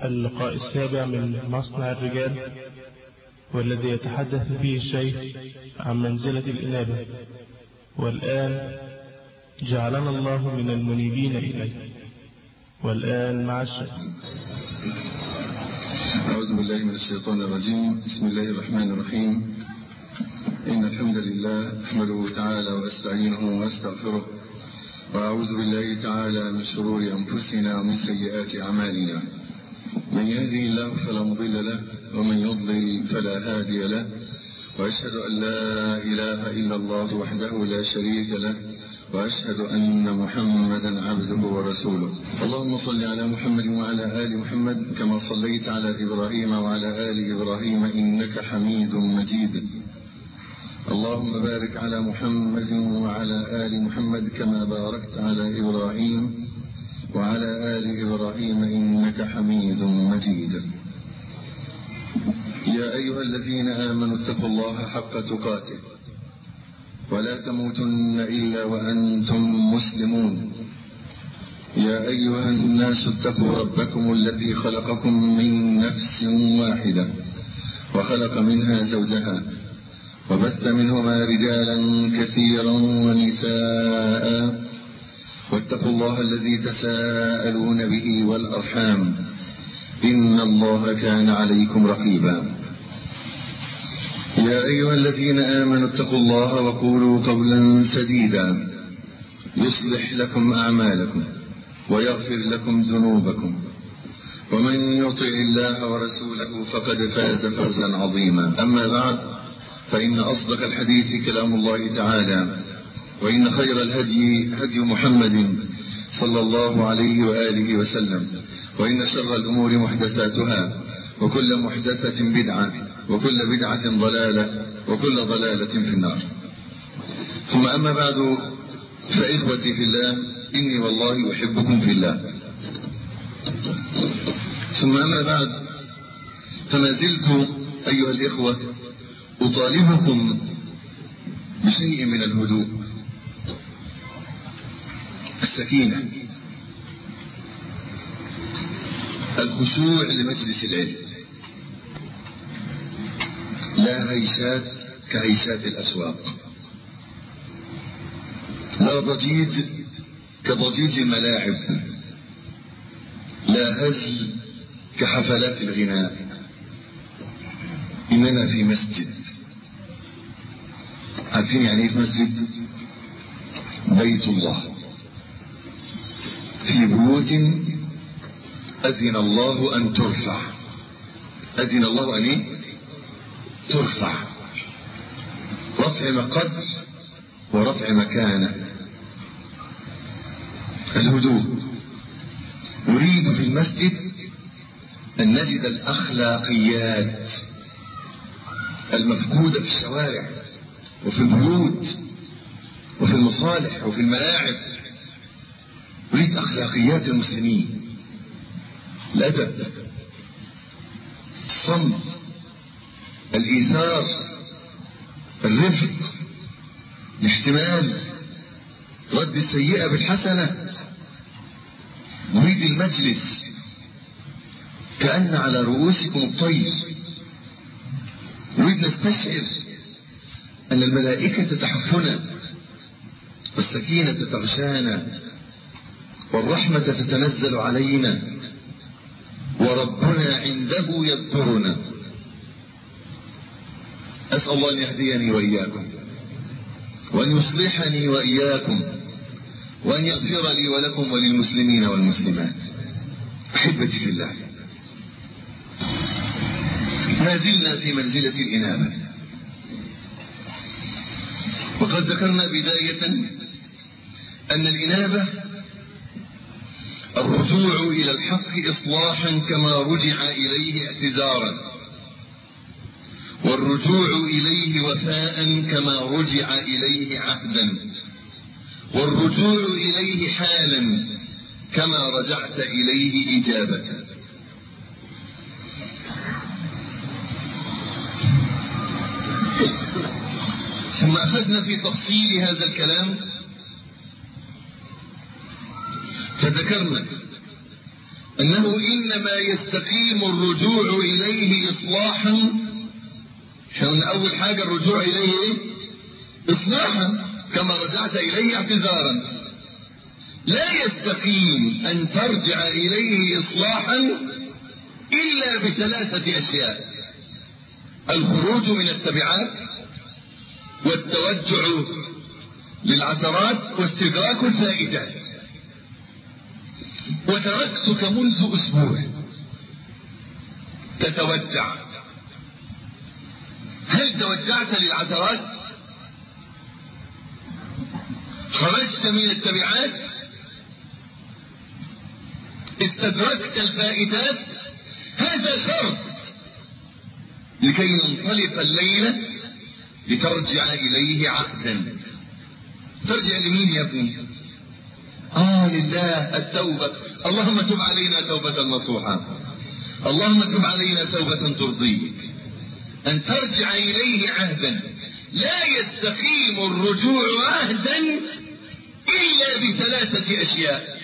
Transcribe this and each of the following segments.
اللقاء السابع من مصنع الرجال والذي يتحدث فيه الشيخ عن منزلة الإنابة والآن جعلنا الله من المنيبين إليه والآن مع الشيخ أعوذ بالله من الشيطان الرجيم بسم الله الرحمن الرحيم إن الحمد لله أحمده تعالى وأستعينه وأستغفره وأعوذ بالله تعالى من شرور أنفسنا ومن سيئات أعمالنا من يهده الله فلا مضل له ومن يضلل فلا هادي له وأشهد أن لا إله إلا الله وحده لا شريك له وأشهد أن محمدا عبده ورسوله اللهم صل على محمد وعلى آل محمد كما صليت على إبراهيم وعلى آل إبراهيم إنك حميد مجيد اللهم بارك على محمد وعلى آل محمد كما باركت على إبراهيم وعلى آل إبراهيم إنك حميد مجيد يا أيها الذين آمنوا اتقوا الله حق تقاته ولا تموتن إلا وأنتم مسلمون يا أيها الناس اتقوا ربكم الذي خلقكم من نفس واحدة وخلق منها زوجها وبث منهما رجالا كثيرا ونساء واتقوا الله الذي تساءلون به والأرحام إن الله كان عليكم رقيبا يا أيها الذين آمنوا اتقوا الله وقولوا قولا سديدا يصلح لكم أعمالكم ويغفر لكم ذنوبكم ومن يطع الله ورسوله فقد فاز فوزا عظيما أما بعد فإن أصدق الحديث كلام الله تعالى وإن خير الهدي هدي محمد صلى الله عليه وآله وسلم وإن شر الأمور محدثاتها وكل محدثة بدعة وكل بدعة ضلالة وكل ضلالة في النار ثم أما بعد فإخوتي في الله إني والله أحبكم في الله ثم أما بعد فما زلت أيها الإخوة أطالبكم بشيء من الهدوء السكينة الخشوع لمجلس العلم لا هيشات كهيشات الأسواق لا ضجيج كضجيج الملاعب لا هزل كحفلات الغناء إننا في مسجد عارفين يعني ايه في مسجد بيت الله في بيوت أذن الله أن ترفع أذن الله أن إيه؟ ترفع رفع مقدر ورفع مكانة الهدوء نريد في المسجد أن نجد الأخلاقيات المفقودة في الشوارع وفي البيوت وفي المصالح وفي الملاعب نريد أخلاقيات المسلمين الأدب الصمت الإيثار الرفق الاحتمال رد السيئة بالحسنة نريد المجلس كأن على رؤوسكم الطير نريد نستشعر أن الملائكة تحفنا والسكينة تغشانا والرحمة تتنزل علينا وربنا عنده يذكرنا أسأل الله أن يهديني وإياكم وأن يصلحني وإياكم وأن يغفر لي ولكم وللمسلمين والمسلمات أحبتي في الله ما زلنا في منزلة الإنابة وقد ذكرنا بداية أن الإنابة الرجوع إلى الحق إصلاحا كما رجع إليه اعتذارا والرجوع إليه وفاء كما رجع إليه عهدا والرجوع إليه حالا كما رجعت إليه إجابة ثم أخذنا في تفصيل هذا الكلام فذكرنا أنه إنما يستقيم الرجوع إليه إصلاحا عشان أول حاجة الرجوع إليه إيه؟ إصلاحا كما رجعت إليه اعتذارا لا يستقيم أن ترجع إليه إصلاحا إلا بثلاثة أشياء الخروج من التبعات والتوجع للعثرات واستدراك الفائدات وتركتك منذ أسبوع تتوجع هل توجعت للعثرات خرجت من التبعات استدركت الفائتات هذا شرط لكي ننطلق الليلة لترجع إليه عهدا ترجع لمين يا ابني آه لله التوبة اللهم تب علينا توبة نصوحا اللهم تب علينا توبة ترضيك أن ترجع إليه عهدا لا يستقيم الرجوع عهدا إلا بثلاثة أشياء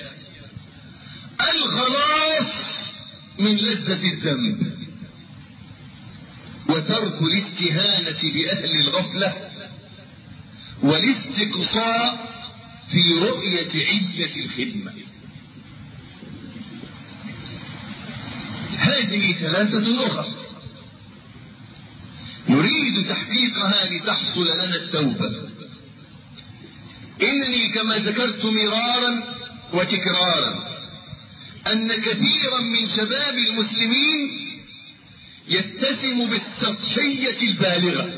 الخلاص من لذة الذنب وترك الاستهانة بأهل الغفلة والاستقصاء في رؤية عزة الخدمة هذه ثلاثة أخرى نريد تحقيقها لتحصل لنا التوبة إنني كما ذكرت مرارا وتكرارا أن كثيرا من شباب المسلمين يتسم بالسطحية البالغة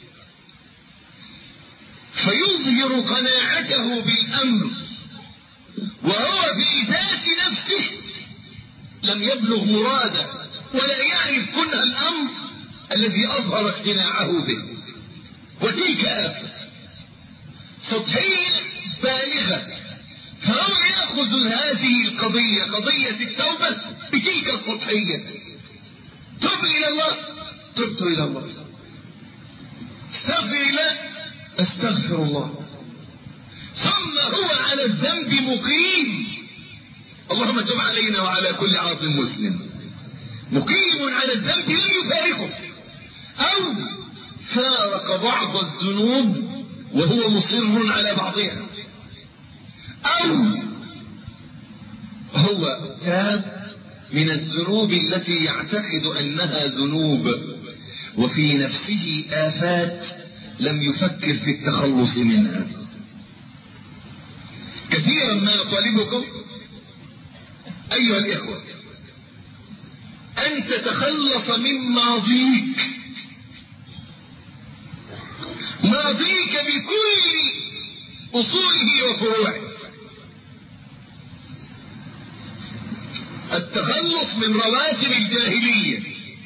فيظهر قناعته بالأمر وهو في ذات نفسه لم يبلغ مراده ولا يعرف كنه الأمر الذي أظهر اقتناعه به وتلك آفة سطحية بالغة فهو يأخذ هذه القضية قضية التوبة بتلك السطحية تب إلى الله تبت إلى الله استغفر الله استغفر الله ثم هو على الذنب مقيم اللهم تب علينا وعلى كل عاص مسلم مقيم على الذنب لم يفارقه أو فارق بعض الذنوب وهو مصر على بعضها أو هو تاب من الذنوب التي يعتقد أنها ذنوب وفي نفسه آفات لم يفكر في التخلص منها كثيرا ما أطالبكم أيها الإخوة أن تتخلص من ماضيك ماضيك بكل أصوله وفروعه التخلص من رواتب الجاهلية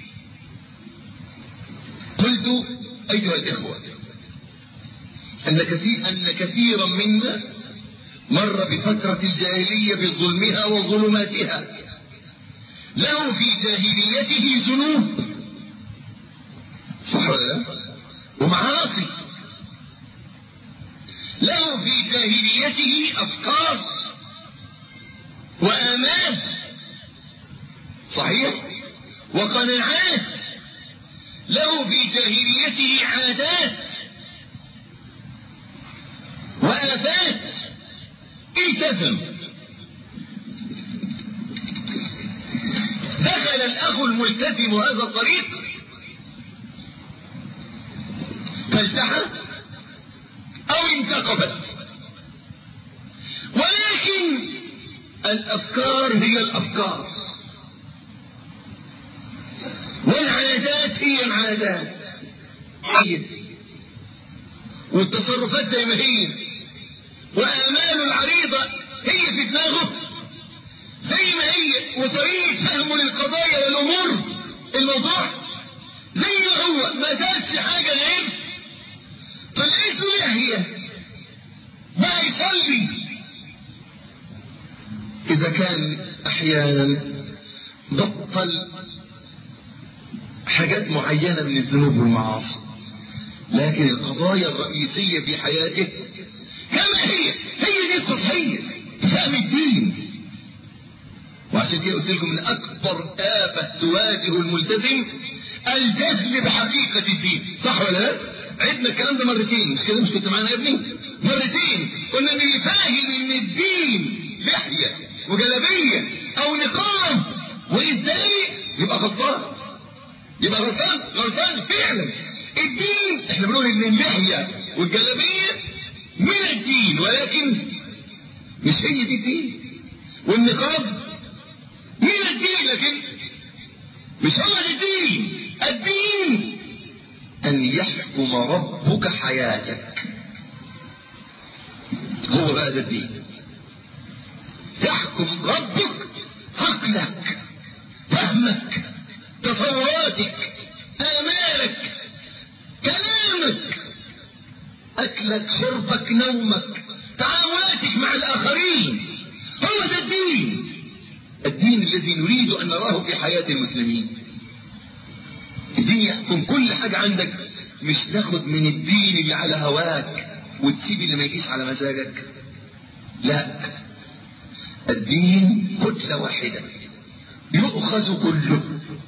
قلت أيها الإخوة أن كثير أن كثيرا منا مر بفترة الجاهلية بظلمها وظلماتها له في جاهليته ذنوب صح ولا لا؟ ومعاصي له في جاهليته أفكار وآمال صحيح وقناعات له في جاهليته عادات وآفات التزم دخل الأخ الملتزم هذا الطريق فالتحى أو انتقبت ولكن الأفكار هي الأفكار والعادات هي العادات والتصرفات زي ما هي وآمال العريضة هي في دماغه زي ما هي وطريقة فهمه للقضايا والأمور الموضوع زي ما هو ما زادش حاجة غير طلعته لهية ما يصلي إذا كان أحيانا بطل حاجات معينة من الذنوب والمعاصي لكن القضايا الرئيسية في حياته كما هي هي دي السطحية فهم الدين وعشان كده قلت لكم ان اكبر آفة تواجه الملتزم الجهل بحقيقة الدين صح ولا لا؟ عدنا الكلام ده مرتين مش كده مش كنت معانا يا ابني؟ مرتين قلنا ان اللي فاهم ان الدين لحية وجلبية او نقاب وازاي يبقى غلطان يبقى غلطان غلطان فعلا الدين احنا بنقول ان اللحية والجلبية من الدين ولكن مش هي دي الدين والنقاب من الدين لكن مش هو ده الدين الدين أن يحكم ربك حياتك هو بقى ده الدين يحكم ربك عقلك فهمك تصوراتك آمالك كلامك أكلك شربك نومك تعاملاتك مع الآخرين هو ده الدين الدين الذي نريد أن نراه في حياة المسلمين الدين يحكم كل حاجة عندك مش تاخد من الدين اللي على هواك وتسيب اللي ما يجيش على مزاجك لا الدين كتلة واحدة يؤخذ كله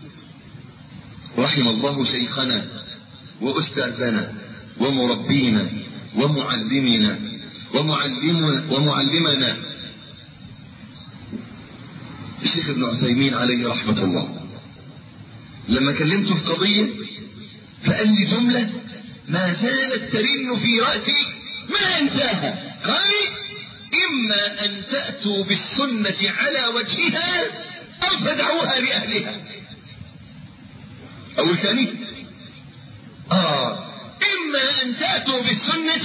رحم الله شيخنا وأستاذنا ومربينا ومعلمنا ومعلمنا ومعلمنا الشيخ ابن عثيمين عليه رحمة الله لما كلمته في قضية فقال لي جملة ما زالت ترن في رأسي ما أنساها قال إما أن تأتوا بالسنة على وجهها أو تدعوها لأهلها أول ثاني آه إما أن تأتوا بالسنة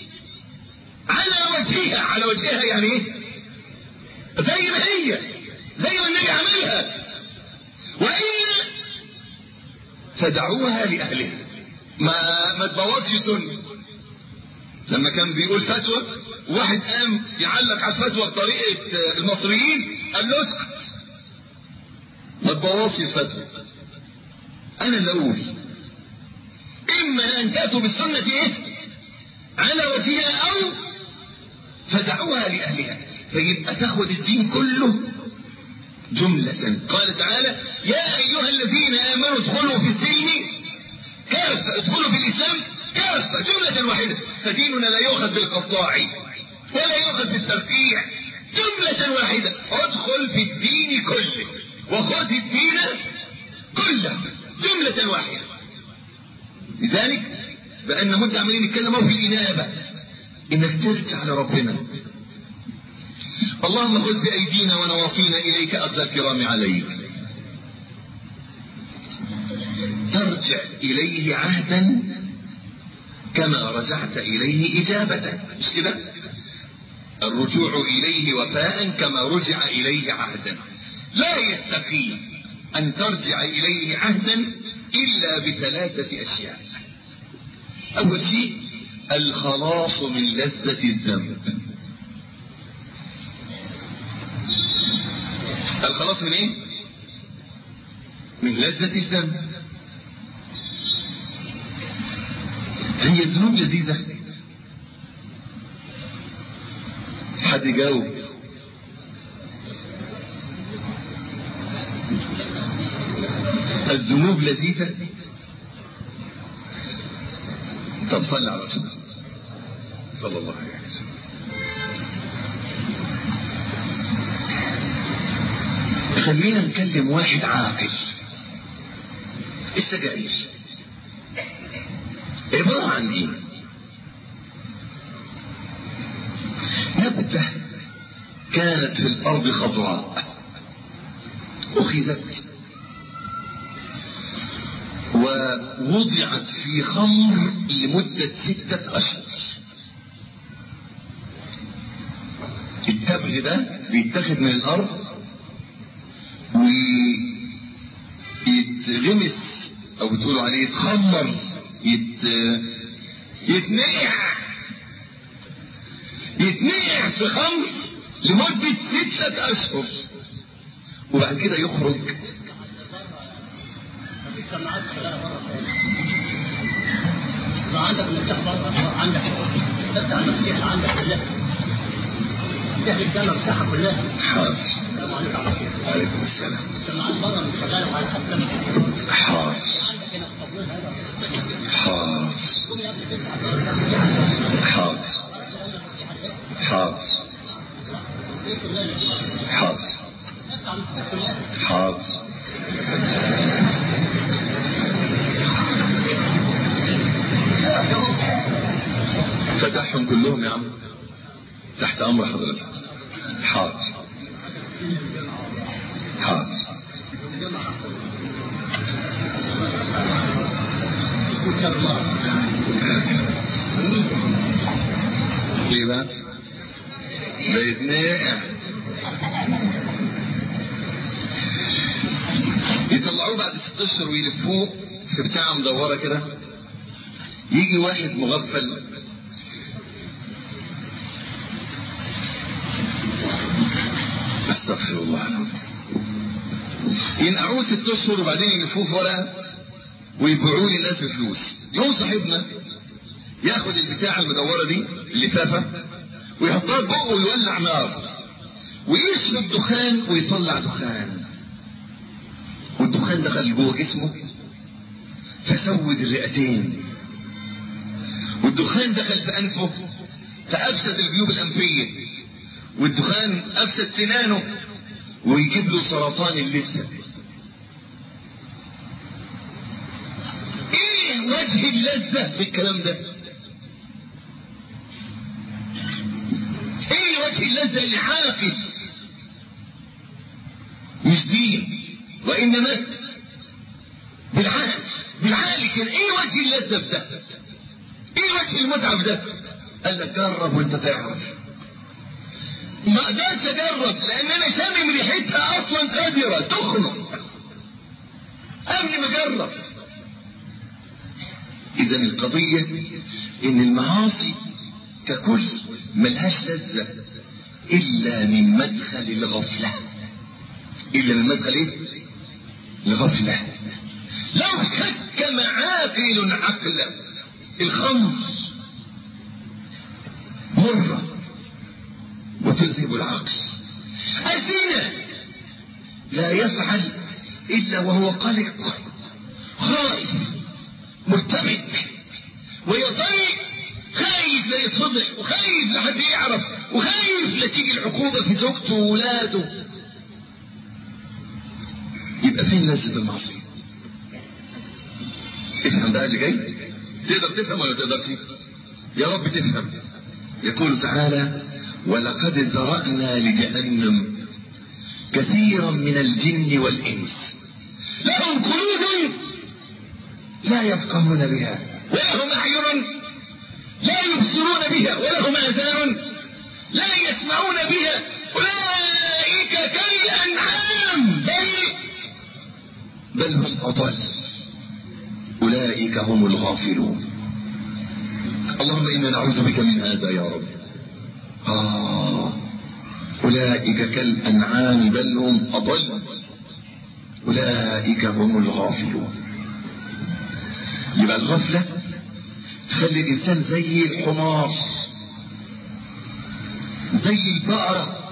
على وجهها على وجهها يعني إيه زي ما هي زي ما النبي عملها وإلا فدعوها لأهلها ما ما تبوظش سنة لما كان بيقول فتوى واحد قام يعلق على الفتوى بطريقة المصريين قال له اسكت ما تبوظش الفتوى أنا اللي أقول إما أن تأتوا بالسنة إيه على وجهها أو فدعوها لأهلها فيبقى تاخد الدين كله جملة قال تعالى يا أيها الذين آمنوا ادخلوا في السلم كافة ادخلوا في الإسلام كافة جملة واحدة فديننا لا يؤخذ بالقطاع ولا يؤخذ بالترقيع جملة واحدة ادخل في الدين كله وخذ الدين كله جملة واحدة لذلك بأن مدة عمالين نتكلم في الإنابة إنك ترجع لربنا اللهم خذ بأيدينا ونواصينا إليك أخذ الكرام عليك ترجع إليه عهدا كما رجعت إليه إجابة مش كده الرجوع إليه وفاء كما رجع إليه عهدا لا يستقيم أن ترجع إليه عهدا إلا بثلاثة أشياء أول شيء الخلاص من لذة الذنب الخلاص من ايه من لذة الذنب هي الذنوب لذيذة حد يجاوب الذنوب لذيذة طب صلى على رسول الله صلى الله عليه وسلم خلينا نكلم واحد عاقل السجاير عبارة عن ايه نبتة كانت في الأرض خضراء أخذت ووضعت في خمر لمدة ستة أشهر التبغ ده بيتاخد من الأرض ويتغمس او بتقولوا عليه يتخمر يت... يتنقع يتنقع في خمر لمدة ستة أشهر وبعد كده يخرج عندك مفتاح برضه عندك افتح المفتاح عندك كلها مفتاح الجامعة مساحة كلها حاضر السلام عليكم عليكم السلام سماعات بره مش شغاله وعلى حد سمع حاضر عندك هنا الطابلون هذا حاضر قوم يا ابني تفتح حاضر حاضر حاضر حاضر فتحهم كلهم يا عم تحت امر حضرتك حاضر حاضر ليه بقى؟ بيتنقع يطلعوه بعد ست اشهر ويلفوه في بتاعه مدوره كده يجي واحد مغفل استغفر الله العظيم ينقعوه ست اشهر وبعدين يلفوه في ورقه ويبيعوه للناس بفلوس يوم صاحبنا ياخد البتاعه المدوره دي اللفافه ويحطها في بقه ويولع نار ويشرب دخان ويطلع دخان والدخان دخل جوه جسمه فسود الرئتين والدخان دخل في انفه فافسد الجيوب الانفيه والدخان افسد سنانه ويجيب له سرطان اللثه ايه وجه اللذه في الكلام ده ايه وجه اللذه اللي حرقت مش دين وانما بالعقل بالعقل كان ايه وجه اللذه في ده ايه وجه المتعه في ده قال لك جرب وانت تعرف ما اقدرش اجرب لان انا شامم ريحتها اصلا قادره تخنق قبل ما اجرب اذا القضيه ان المعاصي ككل ملهاش لذه الا من مدخل الغفله الا من مدخل ايه الغفله لو حكم عاقل عقلا الخمر مره وتذهب العقل الزنا لا يفعل الا وهو قلق خائف مرتبك ويظل خايف لا يتفضح وخايف لحد يعرف وخايف لا تيجي العقوبة في زوجته وولاده يبقى فين لذة المعصية افهم بقى اللي جاي تقدر تفهم ولا تقدرش يا رب تفهم يقول تعالى ولقد ذرأنا لجهنم كثيرا من الجن والإنس لهم قلوب لا يفقهون بها ولهم أعين لا يبصرون بها ولهم آذان لا يسمعون بها أولئك كالأنعام بل بل هم أضل أولئك هم الغافلون اللهم إنا نعوذ بك من هذا يا رب آه أولئك كالأنعام بل هم أضل أولئك هم الغافلون يبقى الغفلة تخلي الإنسان زي الحمار زي البقرة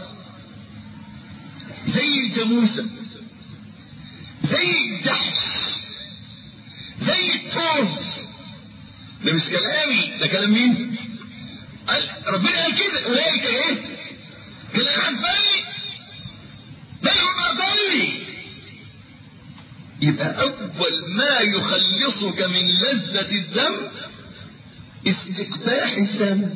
زي الجاموسة زي الجحش زي التوز ده مش كلامي ده كلام مين؟ قال ربنا قال كده أولئك إيه؟ كالأنعام بل بل هم أضل يبقى أول ما يخلصك من لذة الذنب استقباح الذنب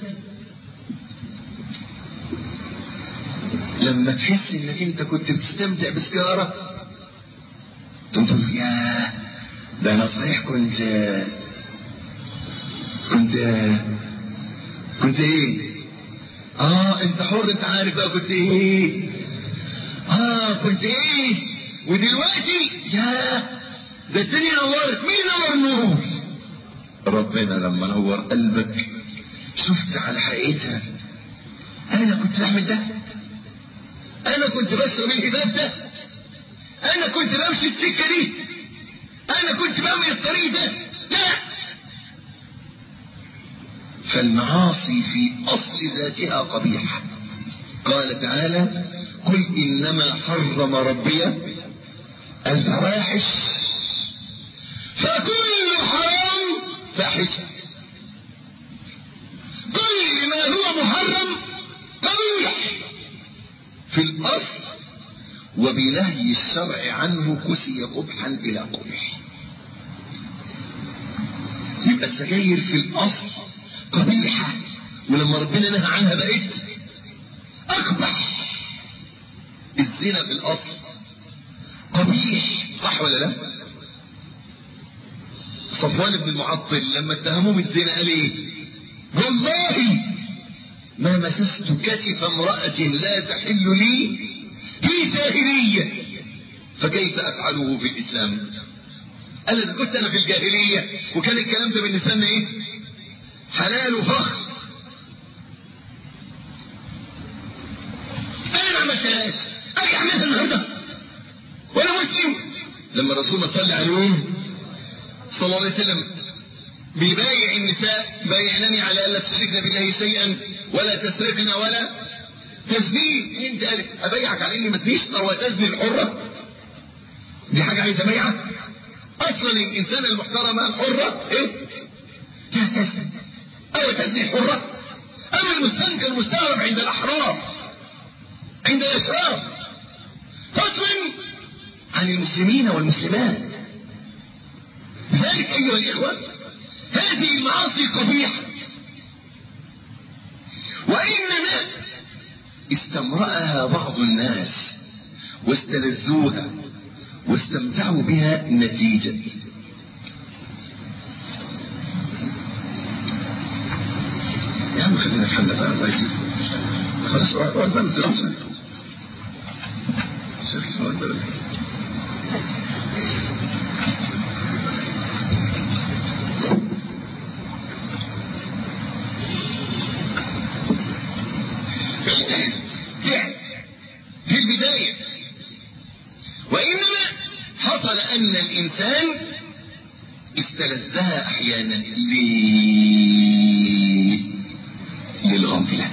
لما تحس انك انت كنت بتستمتع بسجارة تقوم تقول ياه ده انا صحيح كنت كنت كنت ايه اه انت حر انت عارف بقى كنت ايه اه كنت ايه ودلوقتي يا ده الدنيا نورت مين نور النور ربنا لما نور قلبك شفت على حقيقتها انا كنت بعمل ده انا كنت بشرب الهباب ده انا كنت بمشي السكه دي انا كنت بمشي الطريق ده لا فالمعاصي في اصل ذاتها قبيحه قال تعالى قل إنما حرم ربي الفواحش فكل حرام فاحشة كل ما هو محرم قبيح في الأصل وبنهي الشرع عنه كسي قبحا إلى قبح يبقى السجاير في الأصل قبيحة ولما ربنا نهى عنها بقت أقبح الزنا في الأصل قبيح صح ولا لا صفوان بن المعطل لما اتهموه بالزنا قال ايه والله ما مسست كتف امرأة لا تحل لي في جاهلية فكيف أفعله في الإسلام قال إذا كنت أنا في الجاهلية وكان الكلام ده بالنسبة لنا إيه حلال وفخر أنا ما عملتهاش أجي أعملها النهارده وأنا مسلم لما الرسول صلى عليه صلى الله عليه وسلم بيبايع النساء بايعنني على ألا تشركن بالله شيئا ولا تسرقن ولا تزنين انت قالت ابيعك على اني ما ازنيش او تزني الحره دي حاجه عايز ابيعها اصلا الانسان المحترمه الحره ايه لا تزني او تزني الحره اما المستنكر المستغرب عند الاحرار عند الاشراف فضلا عن المسلمين والمسلمات لذلك ايها الاخوه هذه المعاصي قبيحه وانما استمرأها بعض الناس واستلذوها واستمتعوا بها نتيجة يا عم خلينا في حلة بقى الله يجزيك خلاص اقعد بقى ما شيخ سؤال بقى في البداية وإنما حصل أن الإنسان استلذها أحيانا ليه؟ للغفلة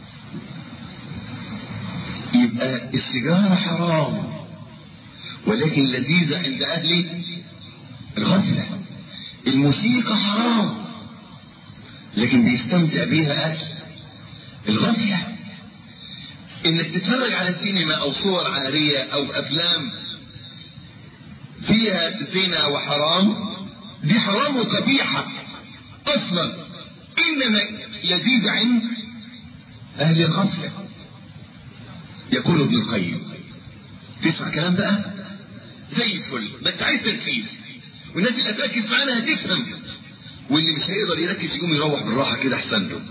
يبقى السيجارة حرام ولكن لذيذة عند أهل الغفلة الموسيقى حرام لكن بيستمتع بيها أهل الغفلة انك تتفرج على سينما او صور عارية او افلام فيها زنا وحرام دي حرام وقبيحة اصلا انما لذيذ عند اهل الغفلة يقول ابن القيم تسمع كلام بقى زي الفل بس عايز تركيز والناس اللي هتركز معانا هتفهم واللي مش هيقدر يركز يقوم يروح بالراحة كده احسن له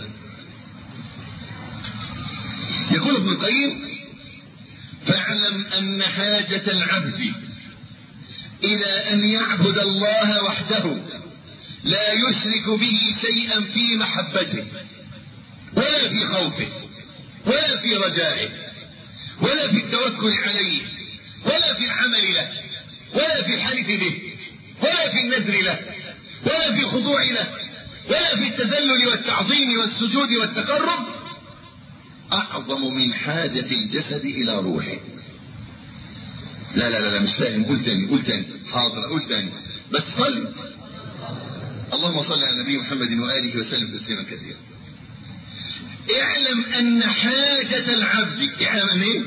يقول ابن القيم فاعلم ان حاجة العبد الى ان يعبد الله وحده لا يشرك به شيئا في محبته ولا في خوفه ولا في رجائه ولا في التوكل عليه ولا في العمل له ولا في الحلف به ولا في النذر له ولا في الخضوع له ولا في التذلل والتعظيم والسجود والتقرب أعظم من حاجة الجسد إلى روحه لا لا لا, لا مش فاهم قول تاني قول تاني حاضر قول تاني بس صل اللهم صل على النبي محمد وآله وسلم تسليما كثيرا اعلم أن حاجة العبد اعلم ايه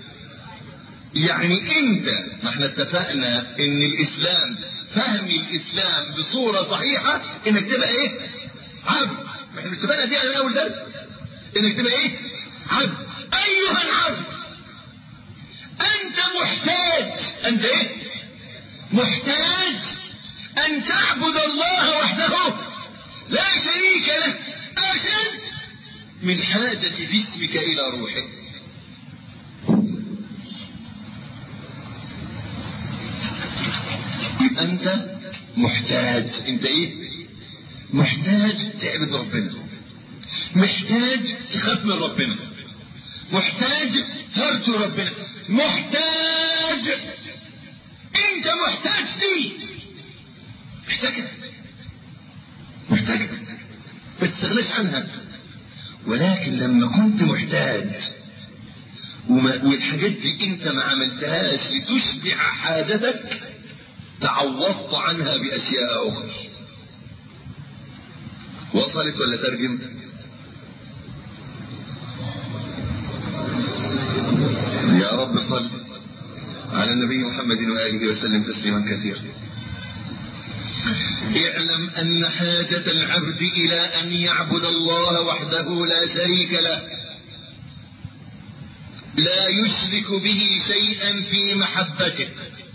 يعني انت ما احنا اتفقنا ان الاسلام فهم الاسلام بصورة صحيحة انك تبقى ايه عبد ما احنا مش اتفقنا دي على اول درس انك تبقى ايه عبد ايها العبد انت محتاج انت ايه محتاج ان تعبد الله وحده لا شريك له اشد من حاجة جسمك الى روحك انت محتاج انت ايه محتاج تعبد ربنا محتاج تخاف من ربنا محتاج ترجو ربنا محتاج انت محتاج دي محتاجها محتاجها ما تستغناش عنها ولكن لما كنت محتاج وما والحاجات دي انت ما عملتهاش لتشبع حاجتك تعوضت عنها باشياء اخرى وصلت ولا ترجم يا رب صل على النبي محمد واله وسلم تسليما كثيرا اعلم ان حاجه العبد الى ان يعبد الله وحده لا شريك له لا يشرك به شيئا في محبته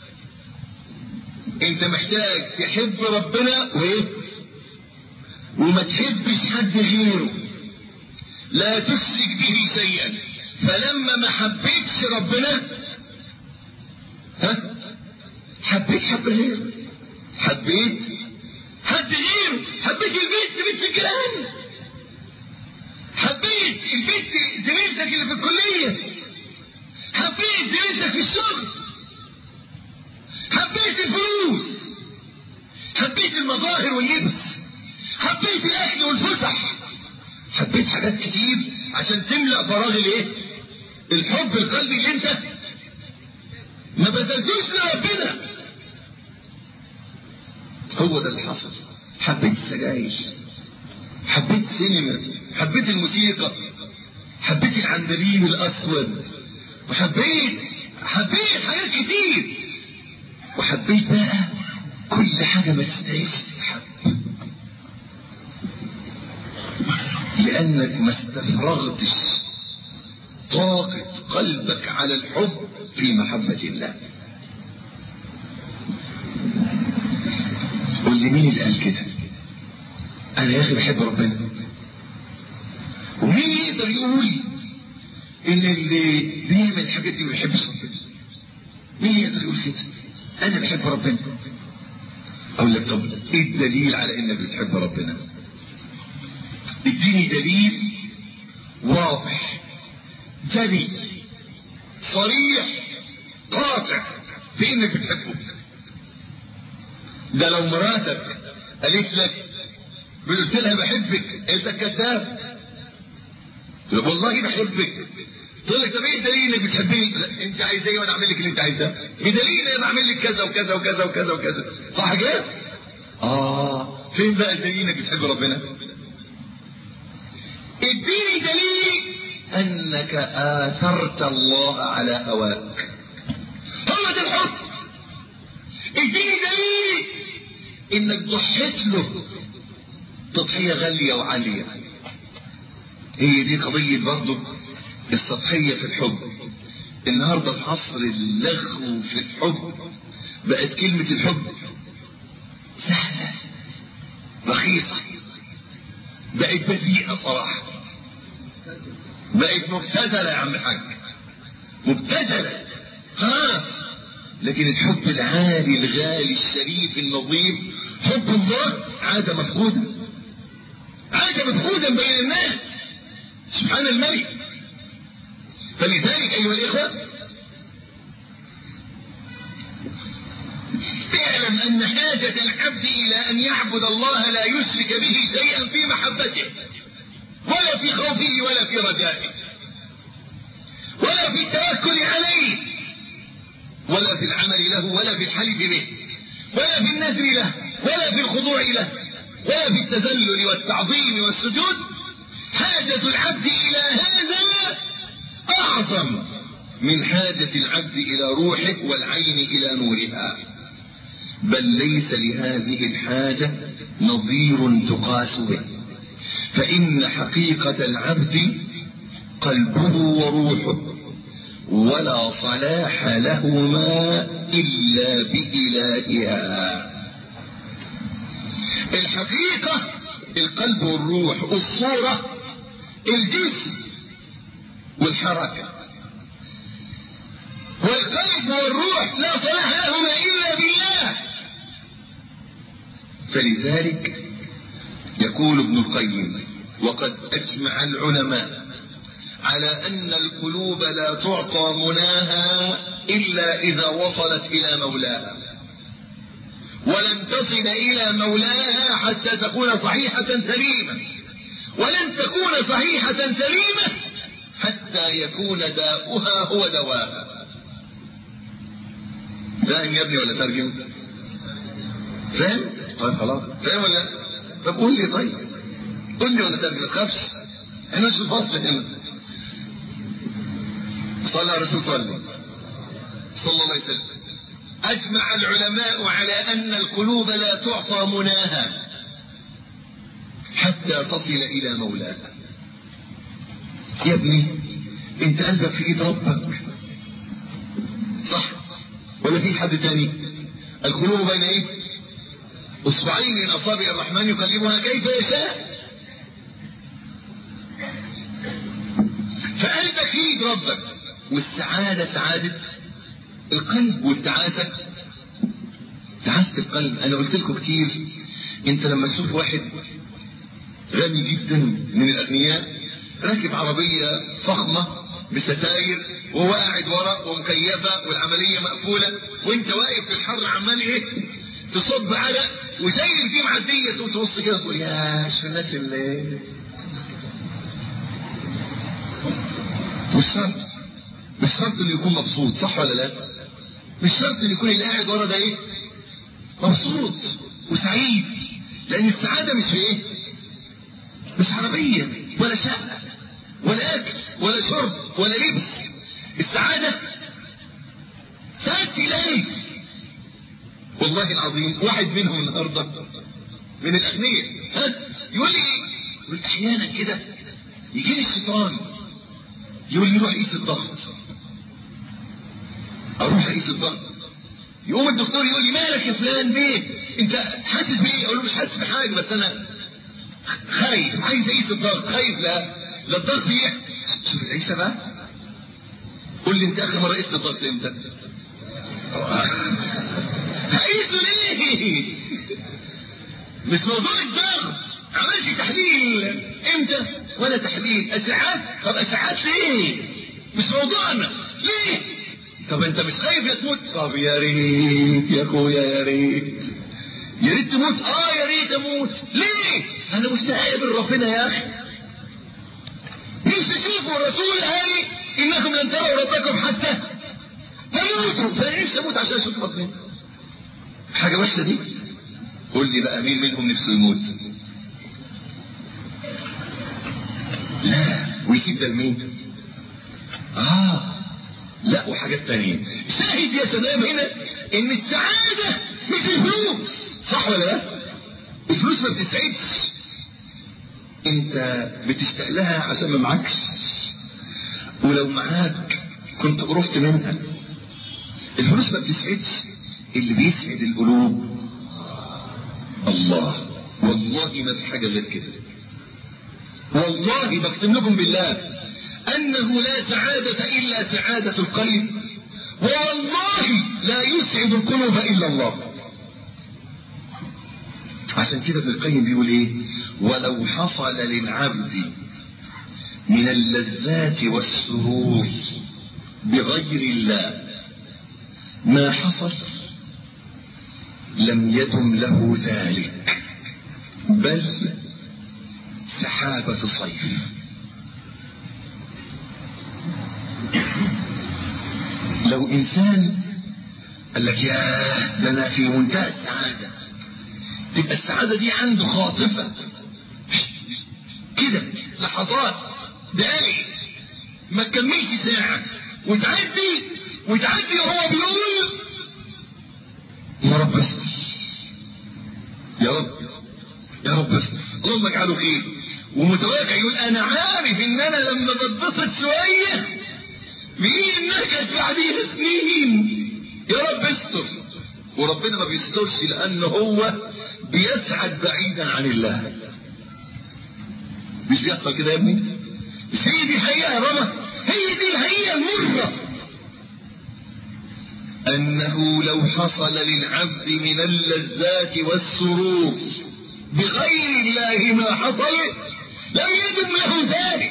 انت محتاج تحب ربنا وايه وما تحبش حد غيره لا تشرك به شيئا فلما ما حبيتش ربنا ها حبيت حب غيره حبيت حد غيره حبيت البنت بنت الجيران حبيت البنت زميلتك اللي في الكليه حبيت زميلتك في الشغل حبيت الفلوس حبيت المظاهر واللبس حبيت الاكل والفسح حبيت حاجات كتير عشان تملا فراغ الايه الحب القلبي اللي انت ما بذلتوش لربنا هو ده اللي حصل حبيت السجاير حبيت السينما حبيت الموسيقى حبيت العندليب الاسود وحبيت حبيت حاجات كتير وحبيت بقى كل حاجة ما تستعيش تتحب لأنك ما استفرغتش طاقة قلبك على الحب في محبة الله قول لي مين اللي قال كده أنا يا أخي بحب ربنا ومين يقدر يقول إن اللي بيعمل الحاجات دي ما بيحبش ربنا مين يقدر يقول كده أنا بحب ربنا أقول لك طب إيه الدليل على إنك بتحب ربنا اديني دليل واضح جلي صريح قاطع في انك بتحبه ده لو مراتك قالت لك قلت لها بحبك انت كذاب تقول والله بحبك تقول لك طب ايه الدليل انك بتحبني لا انت عايز ايه وانا اعمل لك اللي انت عايزاه بدليل انا اعمل لك كذا وكذا وكذا وكذا وكذا صح كده اه فين بقى الدليل انك بتحب ربنا اديني دليل انك اثرت الله على هواك هو ده الحب اديني دليل انك ضحيت له تضحيه غاليه وعاليه هي دي قضيه برضه السطحيه في الحب النهارده في عصر اللغو في الحب بقت كلمه الحب سهله رخيصه بقت بذيئه صراحه بقت مبتذله يا عم الحاج مبتذله خلاص لكن الحب العالي الغالي الشريف النظيف حب الله عاده مفقوده عاده مفقوده بين الناس سبحان الملك فلذلك ايها الاخوه اعلم ان حاجه العبد الى ان يعبد الله لا يشرك به شيئا في محبته ولا في خوفه ولا في رجائه ولا في التوكل عليه ولا في العمل له ولا في الحلف به ولا في النذر له ولا في الخضوع له ولا في التذلل والتعظيم والسجود حاجة العبد إلى هذا أعظم من حاجة العبد إلى روحه والعين إلى نورها بل ليس لهذه الحاجة نظير تقاس به فإن حقيقة العبد قلبه وروحه ولا صلاح لهما إلا بإلهها الحقيقة القلب والروح الصورة الجسم والحركة والقلب والروح لا صلاح لهما إلا بالله فلذلك يقول ابن القيم وقد أجمع العلماء على أن القلوب لا تعطى مناها إلا إذا وصلت إلى مولاها ولن تصل إلى مولاها حتى تكون صحيحة سليمة ولن تكون صحيحة سليمة حتى يكون داؤها هو دواءها فاهم يا ابني ولا ترجم فاهم طيب خلاص فاهم ولا طب قول لي طيب قول لي ولا ترجم ما تخافش احنا مش في الفصل هنا صلى على الرسول صلى صلى الله عليه وسلم اجمع العلماء على ان القلوب لا تعطى مناها حتى تصل الى مولاها يا ابني انت قلبك في ايد ربك صح ولا في حد تاني القلوب بين ايه اصبعين من اصابع الرحمن يقلبها كيف يشاء فقلبك في ايد ربك والسعاده سعاده القلب والتعاسه تعاسه القلب انا قلت لكم كتير انت لما تشوف واحد غني جدا من الاغنياء راكب عربيه فخمه بستاير وهو قاعد ورا ومكيفه والعمليه مقفوله وانت واقف في الحر عمال ايه تصب على وشايل فيه معديه تقوم تبص كده تقول يا شوف الناس اللي مش شرط مش شرط انه يكون مبسوط صح ولا لا؟ مش شرط ان يكون اللي قاعد ورا ده ايه؟ مبسوط وسعيد لان السعاده مش في ايه؟ مش عربيه ولا شقه ولا اكل ولا شرب ولا لبس السعاده تاتي اليك والله العظيم واحد منهم النهارده من الاغنياء ها يقول لي ايه؟ يقول احيانا كده يجي لي الشيطان يقول لي روح قيس الضغط اروح اقيس الضغط يقوم الدكتور يقول لي مالك يا فلان بيه انت حاسس بايه اقول له مش حاسس بحاجه بس انا خايف عايز اقيس الضغط خايف لا لا الضغط ايه شوف العيشه بقى قول لي انت اخر مره قيست الضغط امتى هقيسه ليه مش موضوع الضغط عملت تحليل امتى ولا تحليل اشعات طب اشعات ليه مش موضوعنا ليه طب انت مش خايف يا تموت طب يا ريت يا اخويا يا ريت يا ريت تموت اه يا ريت اموت ليه انا مستحق من ربنا يا اخي نفسي اشوفه الرسول قال انكم لن تروا ربكم حتى تموتوا فانا نفسي اموت عشان اشوف ربنا حاجه وحشه دي قول لي بقى مين منهم نفسه يموت لا ويسيب ده لمين اه لا وحاجات تانية شاهد يا شباب هنا ان السعادة مش الفلوس صح ولا لا الفلوس ما بتسعدش انت بتشتاق لها عشان ما معكش ولو معاك كنت قرفت منها الفلوس ما بتسعدش اللي بيسعد القلوب الله والله ما في حاجة غير كده والله بقسم لكم بالله أنه لا سعادة إلا سعادة القلب ووالله لا يسعد القلوب إلا الله عشان كده ابن القيم بيقول ايه ولو حصل للعبد من اللذات والسرور بغير الله ما حصل لم يدم له ذلك بل سحابة صيف لو انسان قال لك يا ده انا في منتهى السعاده تبقى السعاده دي عنده خاطفه كده لحظات دقايق ما تكملش ساعه وتعدي وتعدي وهو بيقول يا رب استر يا رب يا رب استر اللهم اجعله خير ومتواقع يقول انا عارف ان انا لما بتبسط شويه بيجي النكد بعديها سنين يا رب استر وربنا ما بيسترش لان هو بيسعد بعيدا عن الله مش بيحصل كده يا ابني مش هي دي الحقيقه يا بابا هي دي الحقيقه المره انه لو حصل للعبد من اللذات والسرور بغير الله ما حصل لم يدم له ذلك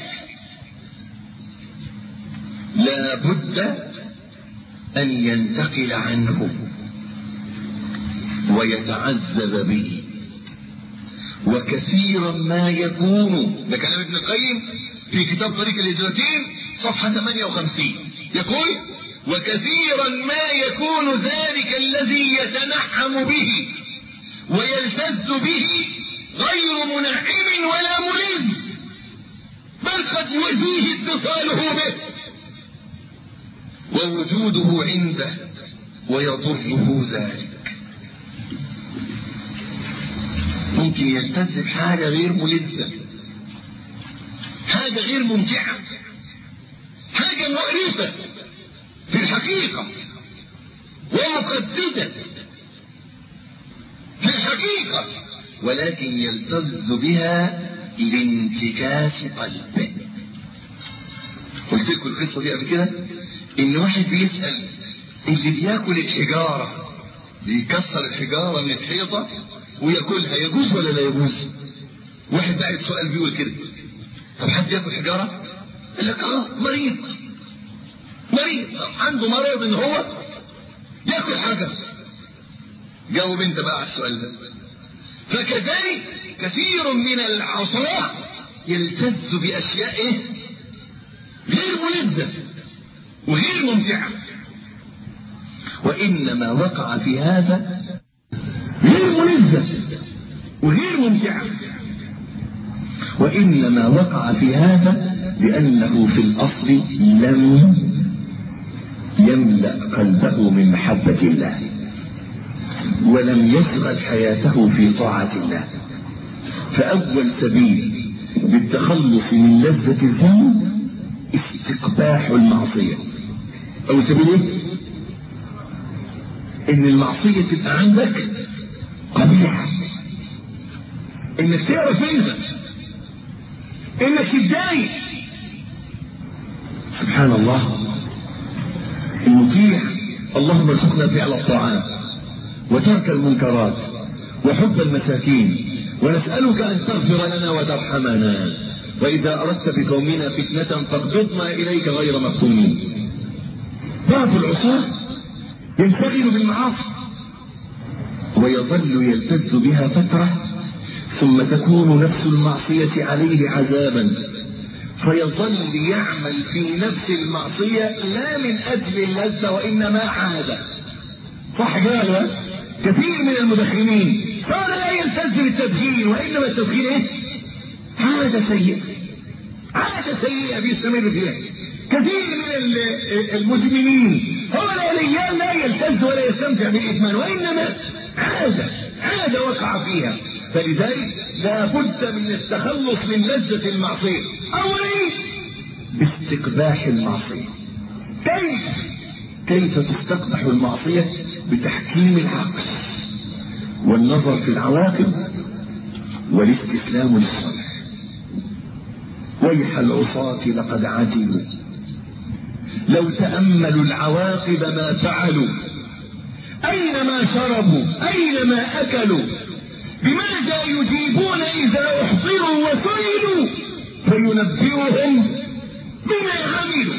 لا بد أن ينتقل عنه ويتعذب به وكثيرا ما يكون ده كلام ابن القيم في كتاب طريق الهجرتين صفحة 58 يقول وكثيرا ما يكون ذلك الذي يتنعم به ويلتز به غير منعم ولا ملز بل قد يؤذيه اتصاله به ووجوده عنده ويضره ذلك ممكن يلتز بحاجة غير ملزة حاجة غير ممتعة حاجة مؤلفة في الحقيقة ومقدسة في الحقيقة ولكن يلتز بها لانتكاس قلبه قلت لكم القصة دي قبل كده ان واحد بيسأل اللي بياكل الحجارة بيكسر الحجارة من الحيطة وياكلها يجوز ولا لا يجوز واحد بعد سؤال بيقول كده طب حد ياكل حجارة قال لك اه مريض مريض عنده مرض ان هو ياكل حجر جاوب انت بقى على السؤال ده فكذلك كثير من العصاة يلتز باشياء ايه غير ملذة وغير ممتعة وإنما وقع في هذا غير ملذة وغير ممتعة وإنما وقع في هذا لأنه في الأصل لم يملأ قلبه من محبة الله ولم يشغل حياته في طاعة الله فأول سبيل للتخلص من لذة الذنب استقباح المعصية أو سبيل إيه؟ إن المعصية تبقى عندك قبيحة إنك تعرف منها إنك تتضايق سبحان الله المطيع اللهم ارزقنا فعل الطاعات وترك المنكرات وحب المساكين ونسألك أن تغفر لنا وترحمنا وإذا أردت بقومنا فتنة فاقبضنا إليك غير مفتونين بعض العصاة ينشغل بالمعاصي ويظل يلتز بها فترة ثم تكون نفس المعصية عليه عذابا فيظل يعمل في نفس المعصية لا من أجل اللذة وإنما عادة صح كده كثير من المدخنين صار لا يلتز بالتدخين وإنما التدخين إيه؟ عادة سيئة عادة سيئة بيستمر فيها كثير من المدمنين هو الأولياء لا يلتز ولا يستمتع بالإدمان وإنما عادة عادة وقع فيها فلذلك لا بد من التخلص من لذة المعصية أولا باستقباح المعصية كيف كيف تستقبح المعصية بتحكيم العقل والنظر في العواقب والاستسلام للصالح ويح العصاة لقد عجلوا لو تأملوا العواقب ما فعلوا أين ما شربوا أين ما أكلوا بماذا يجيبون إذا أحصروا وسئلوا فينبئهم بما عملوا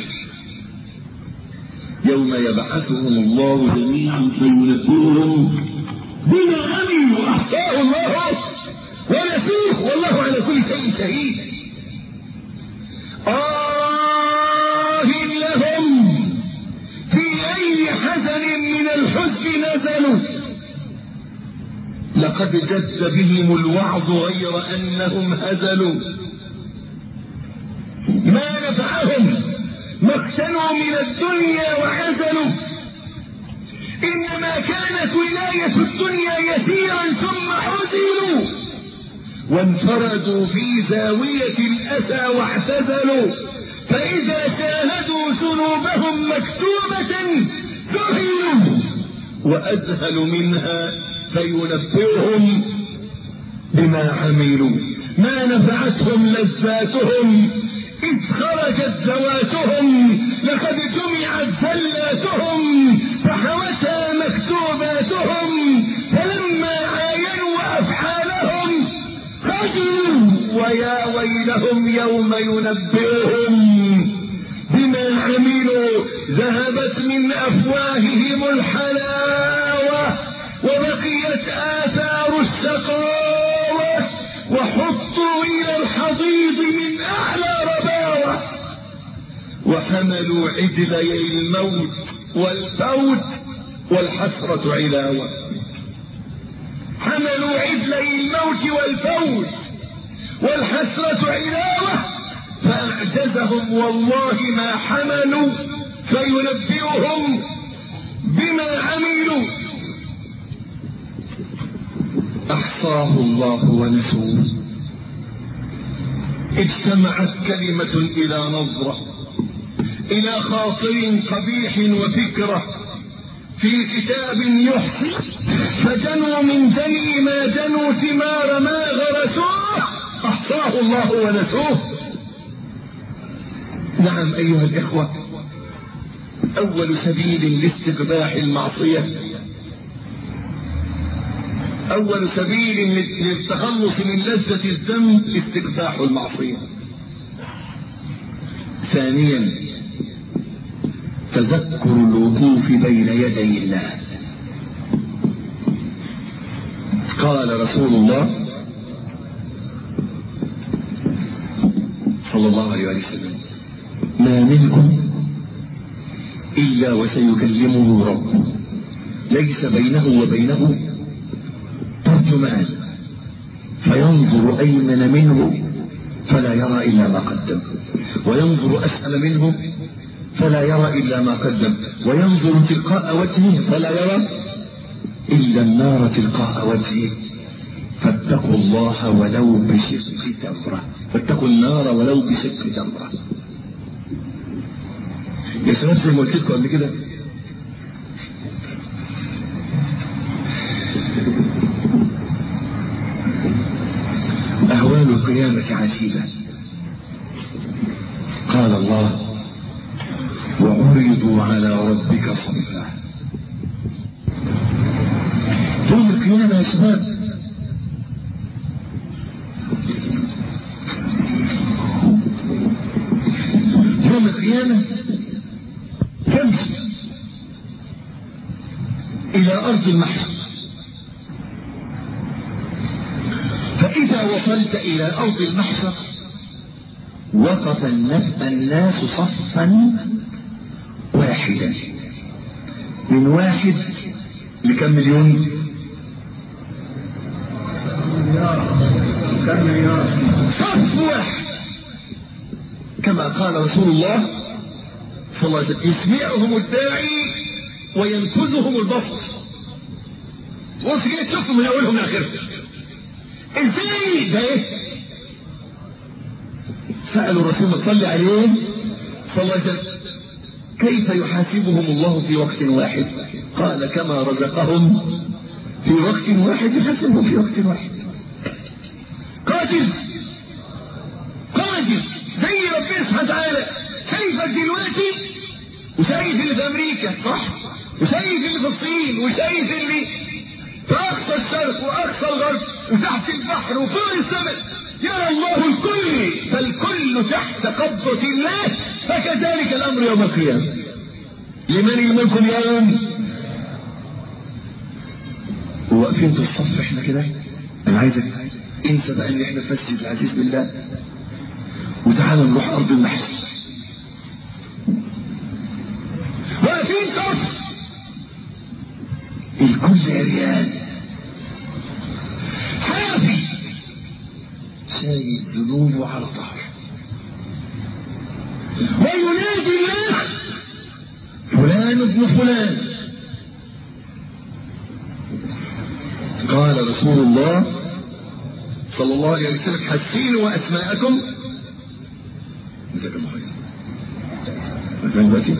يوم يبعثهم الله جميعا فينبئهم بما عملوا أحصاه الله ونسوه والله على كل شيء شهيد آه لهم في أي حزن من الحزن نزلوا لقد جد بهم الوعظ غير أنهم هزلوا ما نفعهم ما اقتنوا من الدنيا وعزلوا إنما كانت ولاية الدنيا يسيرا ثم حزلوا وانفردوا في زاوية الأسى واعتزلوا فإذا شاهدوا ذنوبهم مكتوبة ذهلوا وأذهل منها فينبئهم بما عملوا ما نفعتهم لذاتهم إذ خرجت ذواتهم لقد جمعت زلاتهم فحوتها مكتوباتهم فلما عاينوا أفعالهم خجلوا ويا ويلهم يوم ينبئهم بما عملوا ذهبت من أفواههم الحلاوة وبقيت آثار السقاوة وحطوا إلى الحضيض من أعلى رباوة وحملوا عجلي الموت والفوت والحسرة علاوة حملوا عجلي الموت والفوت والحسرة علاوة فأعجزهم والله ما حملوا فينبئهم بما عملوا أحصاه الله ونسوه اجتمعت كلمة إلى نظرة إلى خاطر قبيح وفكرة في كتاب يحصي فجنوا من جني ما جنوا ثمار ما غرسوه أحصاه الله ونسوه نعم أيها الإخوة أول سبيل لاستقباح المعصية أول سبيل للتخلص من لذة الذنب استقباح المعصية ثانيا تذكر الوقوف بين يدي الله قال رسول الله صلى الله عليه وسلم ما منكم إلا وسيكلمه ربه ليس بينه وبينه ترجمان فينظر أيمن منه فلا يرى إلا ما قدم وينظر أسفل منه فلا يرى إلا ما قدم وينظر تلقاء وجهه فلا يرى إلا النار تلقاء وجهه فاتقوا الله ولو بشق تمرة فاتقوا النار ولو بشق تمرة يا شباب زي ما قلت لكم قبل كده أهوال القيامة عجيبة قال الله وعرضوا على ربك صفا يوم القيامة يا شباب يوم القيامة تمشي إلى أرض المحشر فإذا وصلت إلى أرض المحشر وقف الناس صفا واحدا من واحد لكم مليون صف واحد كما قال رسول الله صلى الله عليه وسلم يسمعهم الداعي وينفذهم البصر بص كده تشوفهم من اولهم لاخرهم ازاي ده ايه سالوا الرسول صلى عليه صلى الله عليه وسلم كيف يحاسبهم الله في وقت واحد قال كما رزقهم في وقت واحد يحاسبهم في وقت واحد قاتل قاتل زي ربنا سبحانه وتعالى شايفك دلوقتي وشايف اللي في امريكا صح وشايف اللي في الصين وشايف اللي في اقصى الشرق واقصى الغرب وتحت البحر وفوق السماء يرى الله الكل فالكل تحت قبضة الله فكذلك الامر يوم القيامة لمن الملك اليوم واقفين في الصف احنا كده انا عايزك انسى بقى ان احنا في مسجد العزيز بالله وتعالى نروح ارض المحشر واقفين صف الكل عريان حافي شايل ذنوبه على ظهره وينادي الله فلان ابن فلان قال رسول الله صلى الله عليه وسلم حسينوا اسماءكم جزاك الله خير مكان دلوقتي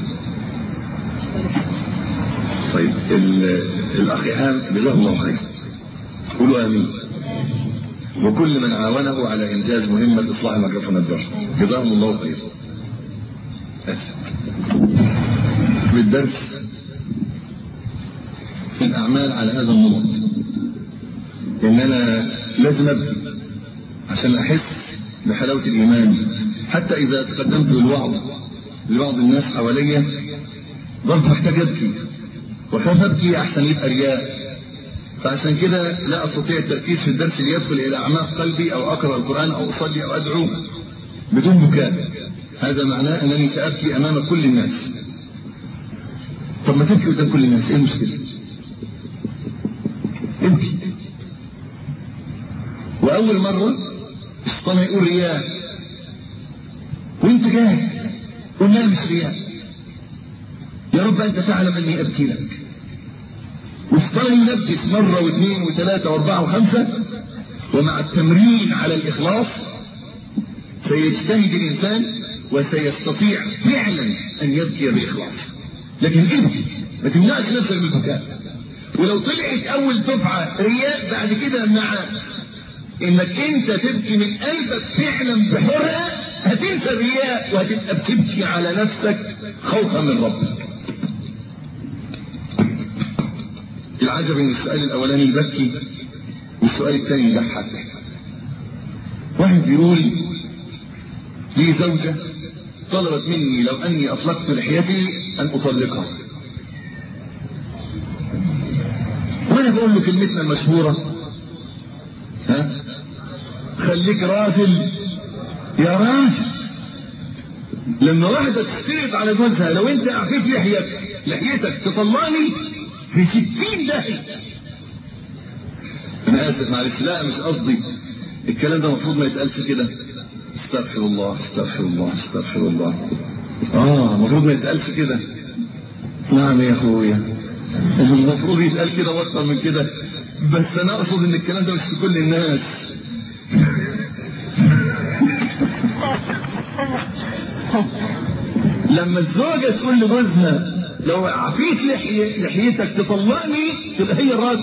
طيب الاخ ايهاب جزاه الله خير قولوا امين وكل من عاونه على انجاز مهمه اصلاح ميكروفون البشر جزاهم الله خير بالدرس في الاعمال على هذا النمط ان انا لازم ابكي عشان احس بحلاوه الايمان حتى اذا تقدمت بالوعظ لبعض الناس حواليا برضه محتاج ابكي وخاف ابكي احسن يبقى رياء فعشان كده لا استطيع التركيز في الدرس ليدخل الى اعماق قلبي او اقرا القران او اصلي او ادعو بدون بكاء هذا معناه انني سابكي امام كل الناس طب ما تبكي قدام كل الناس ايه المشكله ابكي واول مره الشيطان يقول رياء وانت جاهز قول لا مش رياء يا رب انت تعلم اني ابكي لك والشيطان ينفذ مره واثنين وثلاثه واربعه وخمسه ومع التمرين على الاخلاص سيجتهد الانسان وسيستطيع فعلا ان يبكي باخلاص لكن ابكي ما تمنعش نفسك من البكاء ولو طلعت اول دفعه رياء بعد كده مع انك انت تبكي من قلبك فعلا بحرقه هتنسى الرياء وهتبقى بتبكي على نفسك خوفا من ربك العجب ان السؤال الاولاني يبكي والسؤال الثاني يضحك واحد بيقول لي زوجة طلبت مني لو اني اطلقت لحيتي ان اطلقها وانا بقول له كلمتنا المشهورة ها خليك راجل يا راجل لما واحدة تحترق على جوزها لو انت اعفيت لحيتك لحيتك تطلعني في ستين داهية انا اسف معلش لا مش قصدي الكلام ده المفروض ما يتقالش كده استغفر الله استغفر الله استغفر الله اه المفروض ما يتقالش كده نعم يا اخويا المفروض يتقال كده واكثر من كده بس انا اقصد ان الكلام ده مش في كل الناس لما الزوجة تقول لجوزها لو عفيت لحي... لحيتك تطلقني تبقى هي الراجل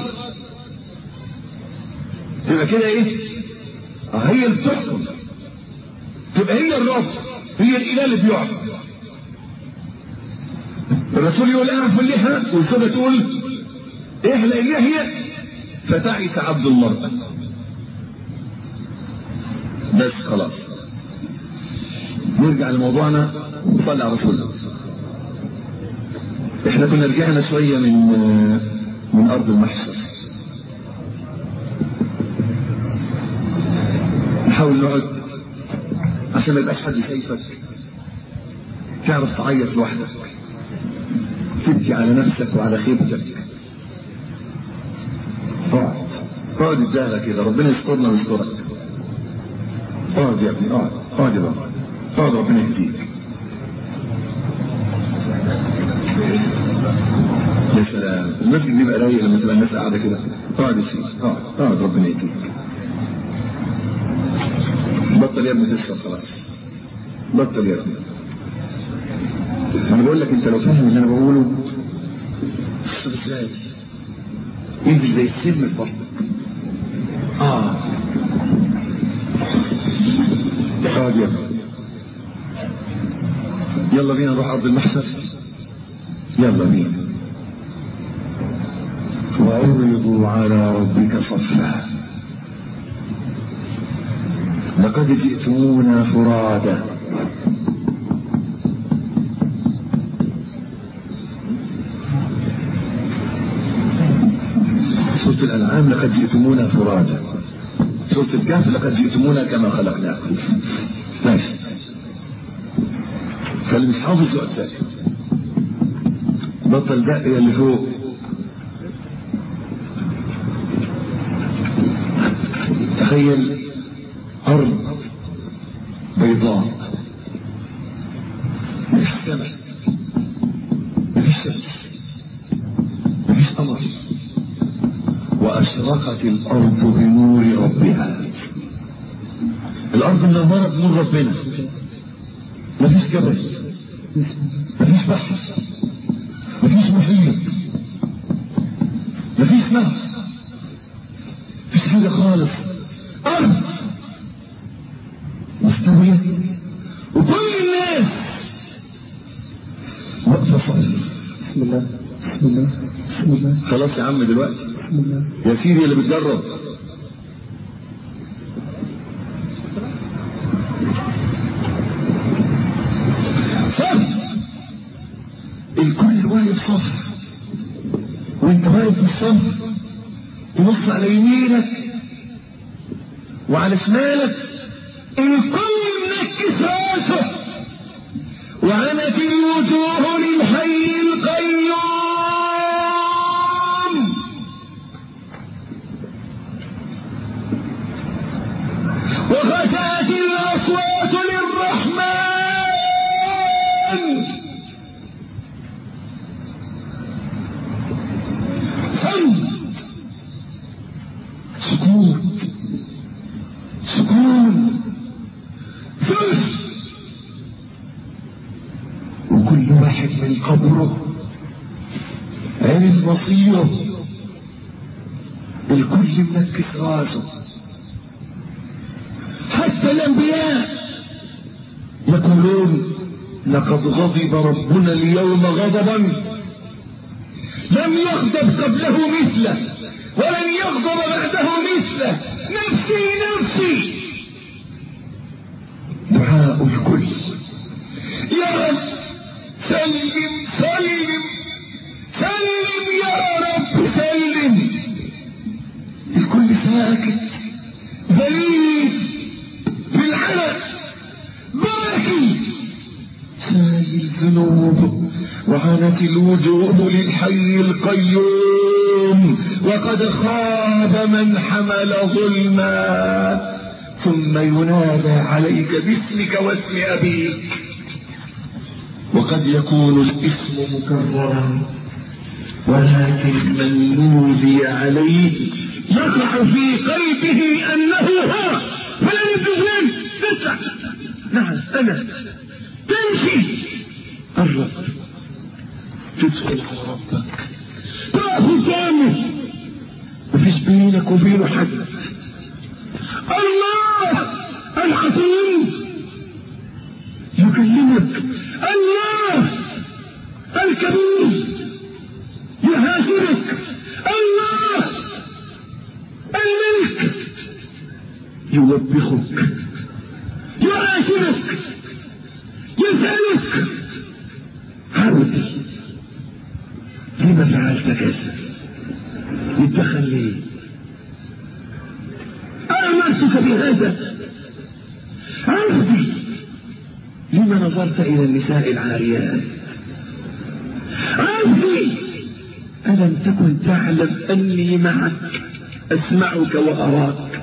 تبقى كده ايه آه هي اللي بتحكم تبقى هي الرب هي الاله اللي بيعبد الرسول يقول اعرف اللحى والزوجة تقول احلق اللحية فتعس عبد المرأة بس خلاص نرجع لموضوعنا صلى على رسول الله احنا كنا رجعنا شوية من من ارض المحشر نحاول نقعد عشان ما يبقاش حد شايفك تعرف تعيط لوحدك تبكي على نفسك وعلى خيبتك اقعد اقعد الدهرة كده ربنا يسترنا ويسترك اقعد يا ابني اقعد اقعد يا بابا اقعد ربنا يهديك يا سلام المسجد بيبقى رايق لما تبقى الناس قاعده كده اقعد يا سيدي اقعد اقعد ربنا يهديك بطل يا ابني تشرب خلاص بطل يا ابني انا بقول لك انت لو فاهم اللي انا بقوله اشرب ازاي ينزل زي السم في بطنك اه اقعد يا ابني يلا بينا نروح ارض المحشر يلا بينا وعرضوا على ربك صفا لقد جئتمونا فرادا سورة الأنعام لقد جئتمونا فرادا سورة الكهف لقد جئتمونا كما خلقناكم ماشي فاللي مش حافظ يقعد ساكت بطل دقي اللي فوق تخيل أرض بيضاء مفيش سماء مفيش شمس مفيش قمر وأشرقت الأرض بنور ربها الأرض منورة بنور ربنا مفيش جبل مفيش بحر مفيش محيط مفيش نهر مفيش حاجة خالص أرض مستوية وكل الناس واقفة فاضية بسم الله بسم الله بسم الله خلاص يا عم دلوقتي بسم الله يا سيدي اللي بتجرب صف الكل واقف صف وانت واقف في الصف تبص على يمينك وعلى شمالك الكل منكس راسه وعنت الوجوه للحي القيوم وخشعت الاصوات للرحمن صمت سكوت سكون ثلث وكل واحد من قبره عرف مصيره الكل منكس راسه حتى الانبياء يقولون لقد غضب ربنا اليوم غضبا لم يغضب قبله مثله ولن يغضب بعده مثله نفسي نفسي دعاء الكل يا رب سلم سلم سلم يا رب سلم الكل ساكت ذليل بالعرق باكي ساجي الذنوب وعنت الوجوه للحي القيوم وقد خاب من حمل ظلما ثم ينادى عليك باسمك واسم أبيك وقد يكون الاسم مكررا ولكن من نودي عليه يقع في قلبه أنه هو فلا يبدو تطلع نعم أنا تمشي الرب تدخل على ربك تقف قدامه مفيش بينك وبينه حد الله العظيم يكلمك الله الكبير يهاجرك الله الملك يوبخك يعاشرك يسألك عبدي لما فعلت كذا يتدخل ليه أمرتك بهذا عبدي لما نظرت إلى النساء العاريات عبدي ألم تكن تعلم أني معك أسمعك وأراك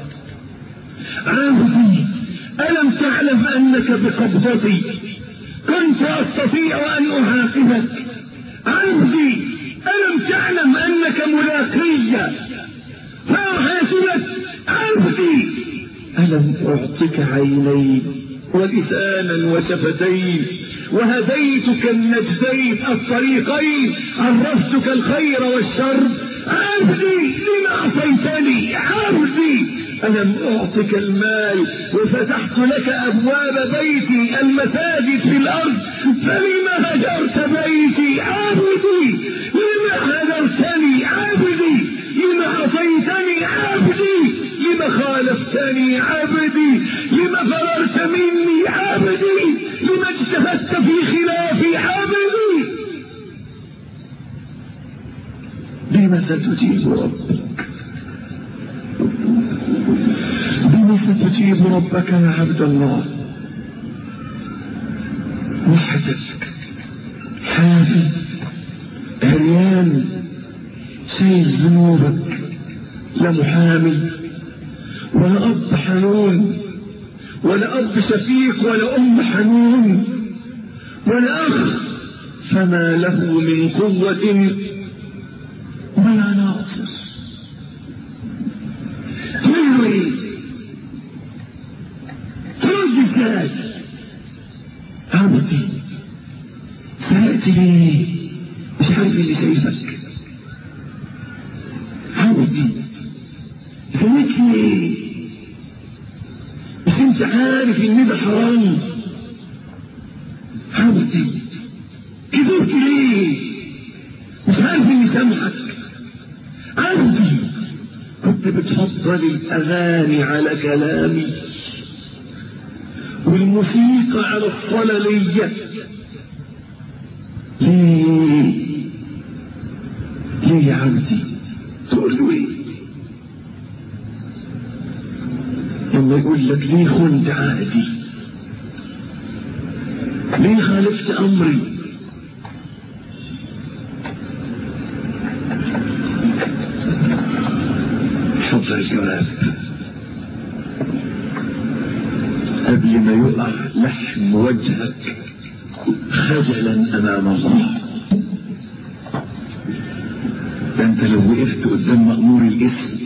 عبدي ألم تعلم أنك بقبضتي كنت أستطيع أن أحاسبك عبدي ألم تعلم أنك ملاقي فأحاسبك عبدي ألم أعطك عينين ولسانا وشفتين وهديتك النجدين الطريقين عرفتك الخير والشر عبدي لما أعطيتني عبدي ألم أعطك المال وفتحت لك أبواب بيتي المساجد في الأرض فلما هجرت بيتي عبدي لما هجرتني عبدي لما عصيتني عبدي لما خالفتني عبدي لما فررت مني عبدي لما اجتهدت في خلافي عبدي بما ستجيب ربك بما ستجيب ربك يا عبد الله وحدك حافي عريان شيل ذنوبك لا محامي ولا أب حنون ولا أب شفيق ولا أم حنون ولا أخ فما له من قوة ولا ناصر تلوي تلوي ازاي عبدي سألت ليه مش عارف اللي شايفك عبدي سألت ليه مش انت عارف ان ده حرام عبدي كذبت ليه مش عارف اني سامحك عبدي كنت بتفضل الاغاني على كلامي والموسيقى على الصلالية ليه ليه يا عبدي تقول له ايه لما يقول لك ليه خنت عهدي ليه خالفت امري حضر الجواب قبل ما يقع لحم وجهك خجلا امام الله ده انت لو وقفت قدام مأمور الاسم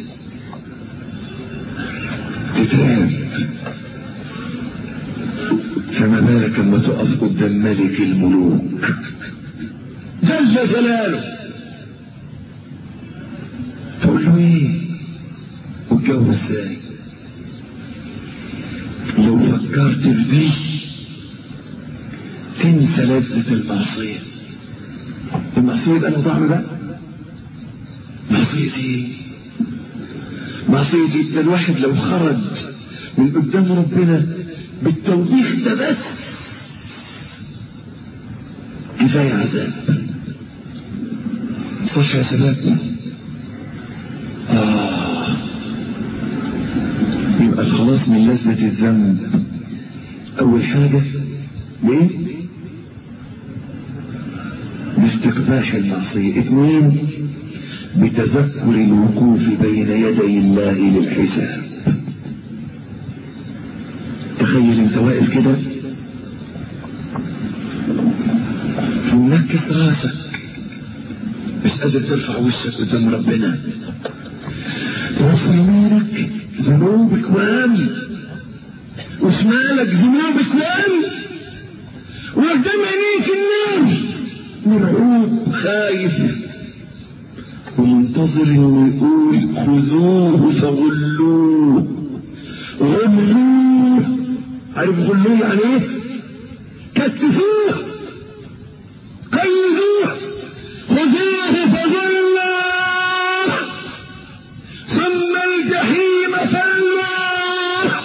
تتعب فما بالك لما تقف قدام ملك الملوك جل جلاله تقول له ايه والجو ازاي لو فكرت في دي تنسى لذة المعصية المعصية يبقى لها طعم بقى معصية ايه معصية ايه ده الواحد لو خرج من قدام ربنا بالتوبيخ ده بس كفاية عذاب صح يا شباب آه يبقى الخلاص من لذة الذنب أول حاجة ليه؟ باستقباح المعصية اثنين بتذكر الوقوف بين يدي الله للحساب تخيل انت واقف كده ومنكس راسك مش قادر ترفع وشك قدام ربنا وفي يمينك ذنوبك وامي وشمالك ذنوبك وامي وقدام عينيك النار مرعوب خايف ومنتظر انه يقول خذوه فغلوه غلوه عارف غلوه يعني ايه؟ كتفوه قيدوه خذوه فغلوه ثم الجحيم صلوه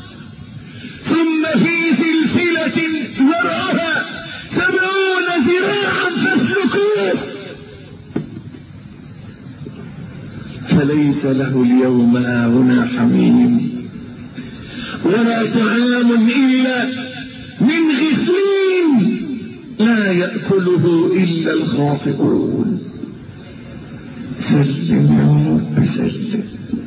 ثم في سلسلة ذرعها سبعون ذراعا فاسلكوه فليس له اليوم هاهنا حميم ولا طعام إلا من غسلين لا يأكله إلا الخاطئون سلم يا رب سلم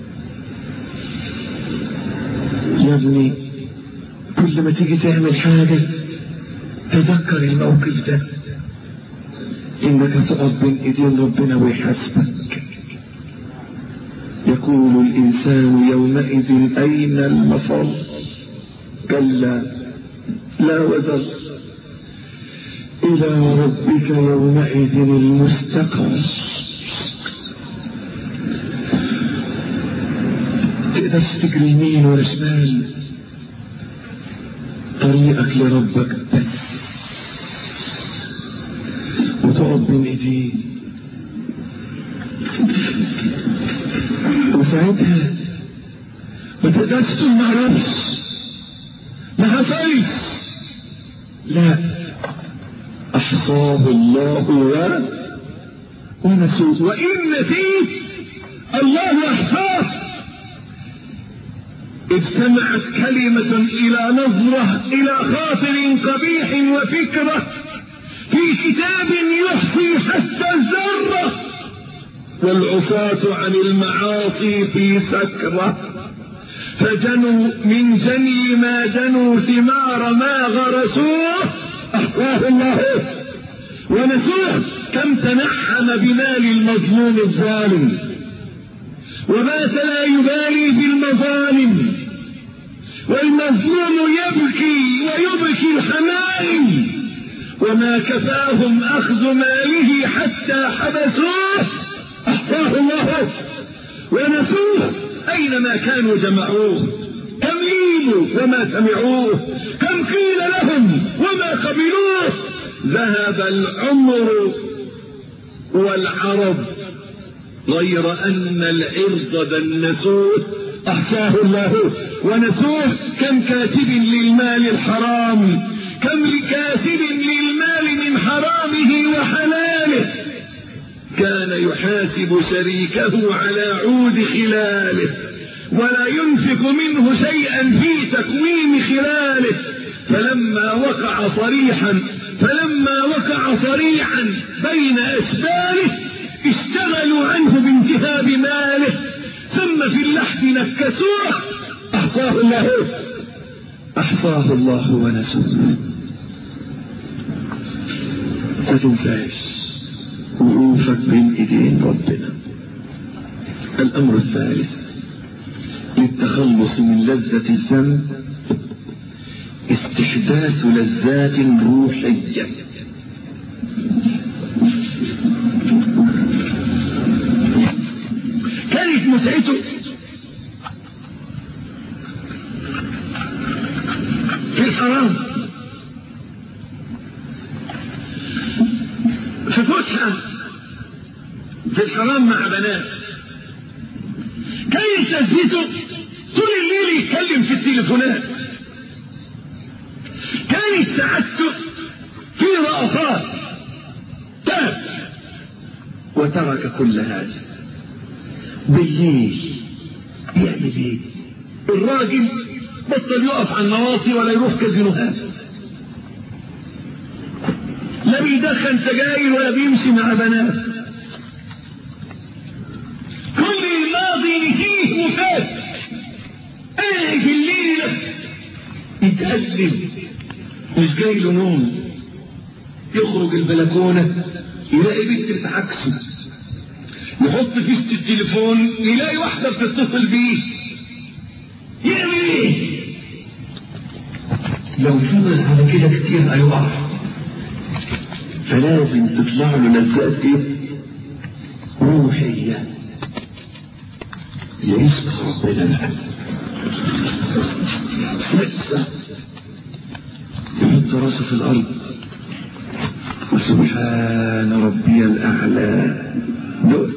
يا ابني كل ما تيجي تعمل حاجة تذكر الموقف ده انك تقف بين ايدين ربنا ويحاسبك يقول الانسان يومئذ اين المفر كلا لا وزر الى ربك يومئذ المستقر تقدرش تجري يمين ولا شمال طريقك لربك بس وتقعد بين ايديه وساعتها ما تقدرش تقول ما اعرفش ما حصلش لا احصاه الله و ونسوه وان نسيت الله احصاه اجتمعت كلمة إلى نظرة إلى خاطر قبيح وفكرة في كتاب يحصي حتى الذرة والعصاة عن المعاصي في سكرة فجنوا من جني ما جنوا ثمار ما غرسوه أحواه الله ونسوه كم تنحم بمال المظلوم الظالم وبات لا يبالي بالمظالم والمظلوم يبكي ويبكي الحمائم وما كفاهم أخذ ماله حتى حبسوه أحصاه الله ونسوه أينما كانوا جمعوه كم ليلوا وما سمعوه كم قيل لهم وما قبلوه ذهب العمر والعرب غير أن العرض دنسوه أحصاه الله ونسوه كم كاتب للمال الحرام كم لكاتب للمال من حرامه وحلاله كان يحاسب شريكه على عود خلاله ولا ينفق منه شيئا في تكوين خلاله فلما وقع صريحا فلما وقع صريحا بين أسبابه اشتغلوا عنه بانتهاب ماله ثم في اللحد نكسوه أحصاه الله أحصاه الله ونسوه ما تنساش وقوفك بين ايدين ربنا الامر الثالث للتخلص من لذة الذنب استحداث لذات روحية كانت متعته في الحرام في فسحة في الحرام مع بنات كان تثبيته طول الليل يتكلم في التليفونات كانت سعادته في رأفات تاب وترك كل هذا بالليل يعني ايه الراجل بطل يقف على النواصي ولا يروح كازينوهات لا بيدخن سجاير ولا بيمشي مع بنات كل الماضي نسيه وفات قاعد الليلة يتألم مش جاي له نوم يخرج البلكونة يلاقي بنت بتعكسه يحط فيشة التليفون يلاقي واحدة بتتصل بيه يعمل ايه؟ لو فضل على كده كتير هيقع فلازم تطلع له لذات ايه؟ روحية يعيش ربنا لسه يحط راسه في الأرض وسبحان ربي الأعلى دقت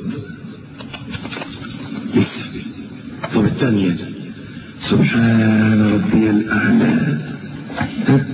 لسه طب الثانية سبحان ربي الأعلى ها؟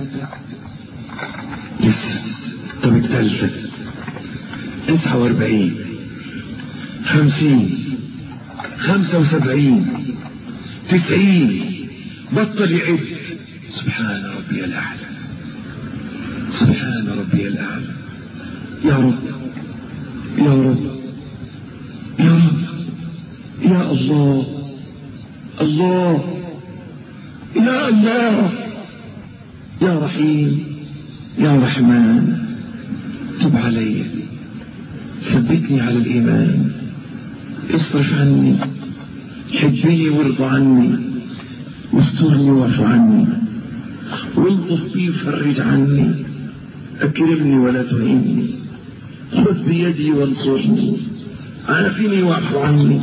لسه طب الثالثة تسعة واربعين خمسين خمسة وسبعين تسعين بطل يعد سبحان ربي الأعلى سبحان ربي الأعلى يا رب يا رب يا رب يا الله الله يا الله يا رحيم يا رحمن تب علي ثبتني على الإيمان اصرف عني حبني وارضى عني واسترني واعف عني والطف بي وفرج عني أكرمني ولا تهيني خذ بيدي وانصرني عافني واعف عني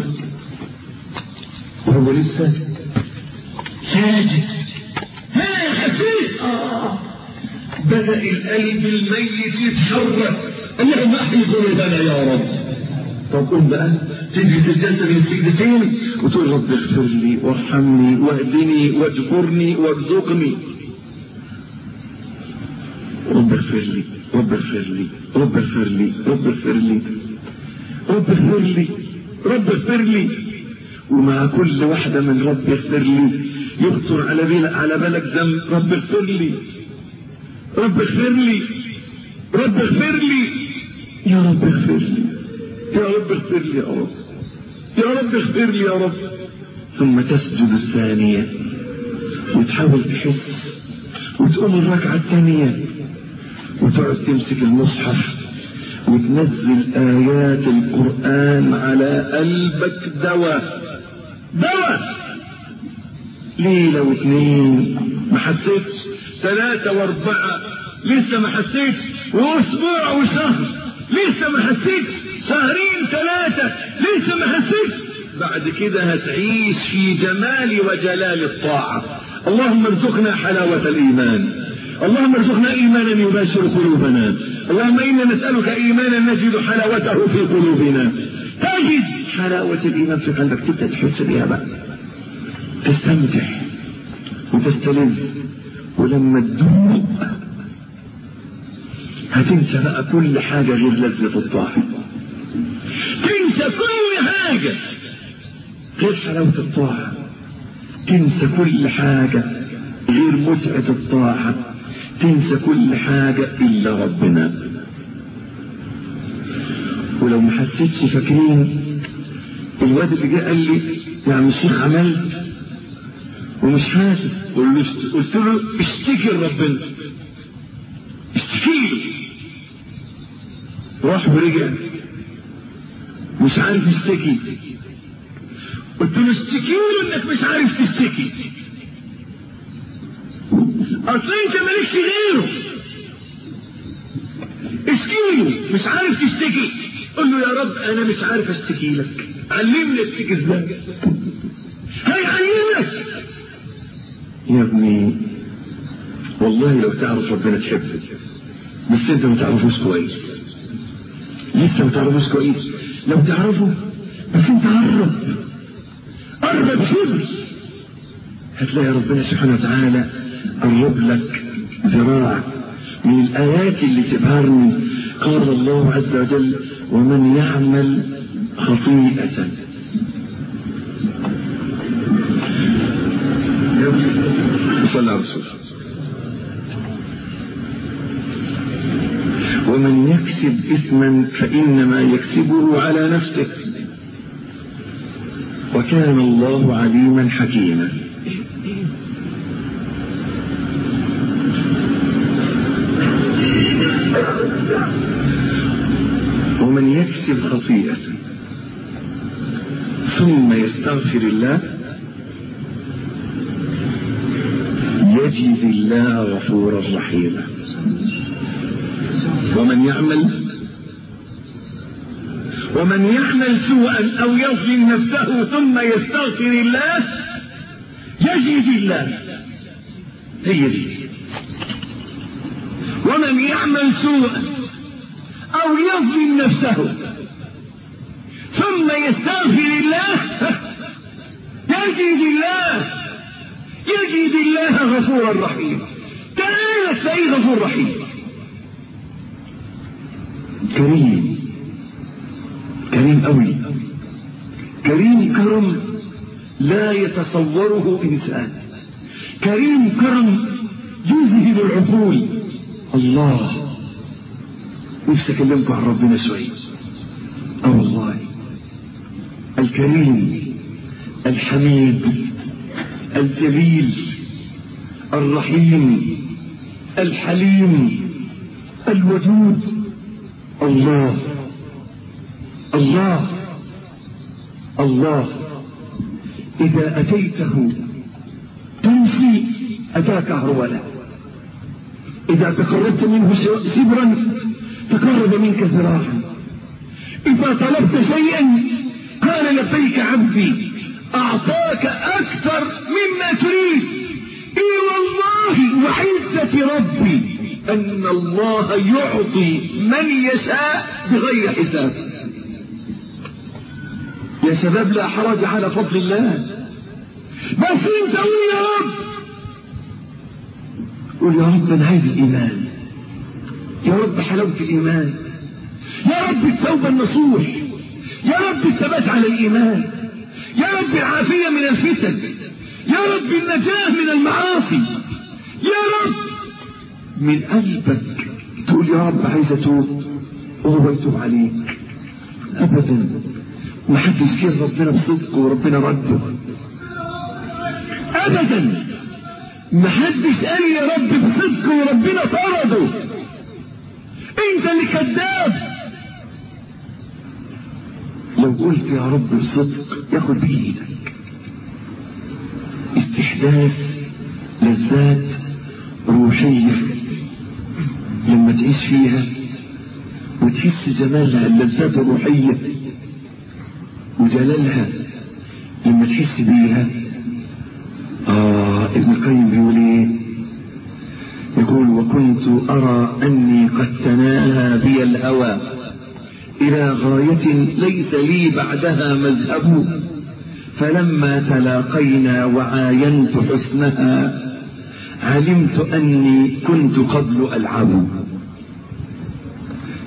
وهو لسه ساجد ها حسيت آه. بدأ القلب الميت يتحرك اللهم احيي قلوبنا يا رب طب قوم بقى تيجي تتجسد من سجدتين وتقول رب اغفر لي وارحمني واهدني واجبرني وارزقني رب اغفر لي رب اغفر لي رب اغفر لي رب اغفر لي رب اغفر لي رب اغفر لي ومع كل واحدة من رب اغفر لي يخطر على بالك على بالك ذنب رب اغفر لي رب اغفر لي رب اغفر لي يا رب اغفر لي يا رب اغفر لي يا رب يا رب اغفر لي يا رب ثم تسجد الثانية وتحاول تحس وتقوم الركعة الثانية وتقعد تمسك المصحف وتنزل آيات القرآن على قلبك دواء دواء ليلة واثنين ما حسيتش ثلاثة واربعة لسه ما حسيتش واسبوع وشهر لسه ما حسيتش شهرين ثلاثة لسه ما حسيتش بعد كده هتعيش في جمال وجلال الطاعة اللهم ارزقنا حلاوة الإيمان اللهم ارزقنا إيمانا يباشر قلوبنا اللهم إنا نسألك إيمانا نجد حلاوته في قلوبنا تجد حلاوة الإيمان في قلبك تبدأ تحس بها بقى تستمتع وتستلذ ولما تدوق هتنسى بقى كل حاجة غير لذة الطاعة تنسى كل حاجة غير حلاوة الطاعة تنسى كل حاجة غير متعة الطاعة تنسى كل حاجة إلا ربنا ولو ما حسيتش فاكرين الواد اللي جه قال لي يا عم الشيخ عملت ومش حاسس قلت له اشتكي لربنا اشتكي له راح ورجع مش عارف يشتكي قلت له اشتكي له انك مش عارف تشتكي اصل انت مالكش غيره اشكي له مش عارف تشتكي قل له يا رب انا مش عارف اشتكي لك علمني اشتكي ازاي هيعلمك يا ابني والله لو تعرف ربنا تحبك بس انت ما تعرفوش كويس لسه ما تعرفوش كويس لو تعرفه بس انت قرب قرب شبر هتلاقي ربنا سبحانه وتعالى قرب لك ذراع من الآيات اللي تبهرني قال الله عز وجل ومن يعمل خطيئة صلى على رسول ومن يكسب إثما فإنما يكسبه على نفسه وكان الله عليما حكيما ومن يكسب خطيئة ثم يستغفر الله يجد الله غفورا رحيما ومن يعمل ومن يعمل سوءا او يظلم نفسه ثم يستغفر الله يجد الله هي دي ومن يعمل سوءا او يظلم نفسه ثم يستغفر الله يجد الله يجد الله غفورا رحيما تعالى تلاقيه غفور رحيم كريم كريم قوي كريم كرم لا يتصوره انسان كريم كرم يذهب العقول الله نفسي اكلمكم عن ربنا شوي اه والله الكريم الحميد الجليل الرحيم الحليم الودود الله الله الله إذا أتيته تمشي أتاك هرولا إذا تقربت منه سبرا تقرب منك ذراعا إذا طلبت شيئا قال لبيك عبدي أعطاك أكثر مما تريد إي والله وعزة ربي أن الله يعطي من يشاء بغير حساب يا شباب لا حرج على فضل الله بس انت قول يا رب قول يا رب انا عايز الايمان يا رب حلاوه الايمان يا رب التوبه النصوح يا رب الثبات على الايمان يا رب العافيه من الفتن يا رب النجاه من المعاصي يا رب من قلبك تقول يا رب عايز اتوب وهو يتوب عليك ابدا ما حدش كيف ربنا بصدق وربنا رده ابدا ما حدش قال يا رب بصدق وربنا طرده انت اللي كذاب لو قلت يا رب بصدق ياخد بايدك استحداث لذات روشيه لما تعيش فيها وتحس جمالها اللذات الروحية وجلالها لما تحس بيها آه ابن القيم بيقول ايه يقول وكنت أرى أني قد تناهى بي الهوى إلى غاية ليس لي بعدها مذهب فلما تلاقينا وعاينت حسنها علمت أني كنت قبل ألعب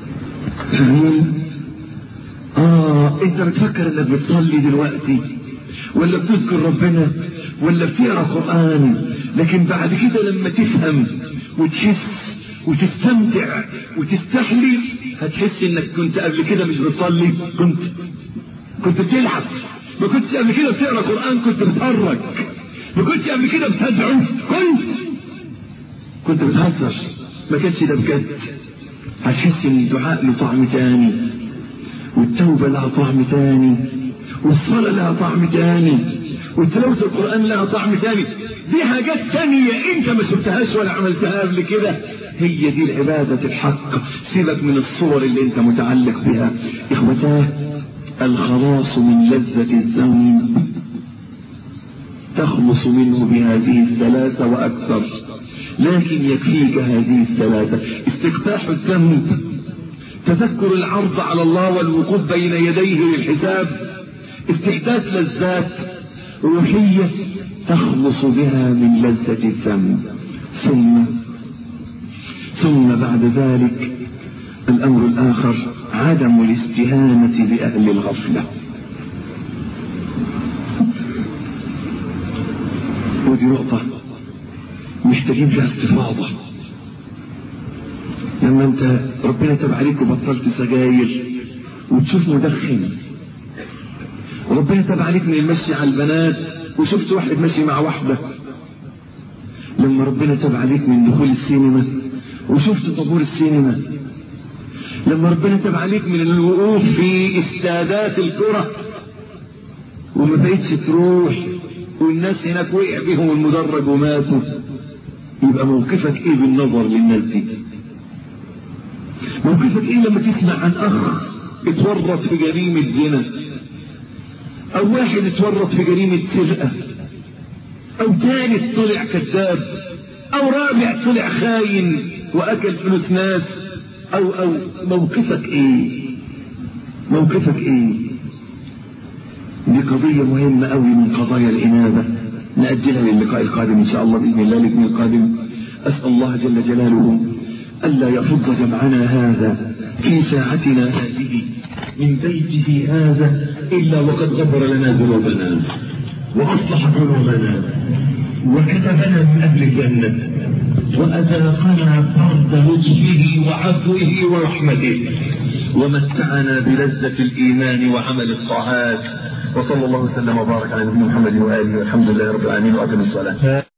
فاهمين؟ آه أنت بتفكر إنك بتصلي دلوقتي ولا بتذكر ربنا ولا بتقرا قران لكن بعد كده لما تفهم وتحس وتستمتع وتستحلي هتحس انك كنت قبل كده مش بتصلي كنت كنت بتلعب ما كنتش قبل كده بتقرا قران كنت بتهرج ما كنتش قبل كده بتدعو كنت كنت بتهزر ما كانش ده بجد هتحس ان الدعاء له طعم تاني والتوبه لها طعم تاني والصلاه لها طعم تاني وتلاوه القران لها طعم تاني دي حاجات تانية انت ما شفتهاش ولا عملتها قبل كده هي دي العبادة الحق سيبك من الصور اللي انت متعلق بها اخوتاه الخلاص من لذة الذنب تخلص منه بهذه الثلاثة وأكثر لكن يكفيك هذه الثلاثة استقباح الذنب تذكر العرض على الله والوقوف بين يديه للحساب استحداث لذات روحية تخلص بها من لذة الذنب ثم ثم بعد ذلك الأمر الآخر عدم الاستهانة بأهل الغفلة ودي نقطة محتاجين فيها استفاضة لما انت ربنا تاب عليك وبطلت سجاير وتشوف مدخن ربنا تاب عليك من المشي على البنات وشفت واحد ماشي مع واحدة لما ربنا تاب عليك من دخول السينما وشفت طابور السينما لما ربنا تاب عليك من الوقوف في استادات الكرة وما بقيتش تروح والناس هناك وقع بهم المدرج وماتوا يبقى موقفك ايه بالنظر للناس دي موقفك ايه لما تسمع عن اخ اتورط في جريمة زنا او واحد اتورط في جريمة سرقة او ثالث طلع كذاب او رابع طلع خاين واكل فلوس ناس او او موقفك ايه موقفك ايه دي قضية مهمة قوي من قضايا الإنابة نأجلها للقاء القادم إن شاء الله بإذن الله الاثنين القادم أسأل الله جل جلاله ألا يفض جمعنا هذا في ساعتنا هذه من بيته هذا إلا وقد غفر لنا ذنوبنا وأصلح قلوبنا وكتبنا من أهل الجنة وأذاقنا فرد لطفه وعفوه ورحمته ومتعنا بلذة الإيمان وعمل الطاعات وصلى الله وسلم وبارك على نبينا محمد وآله والحمد لله رب العالمين وأقم الصلاة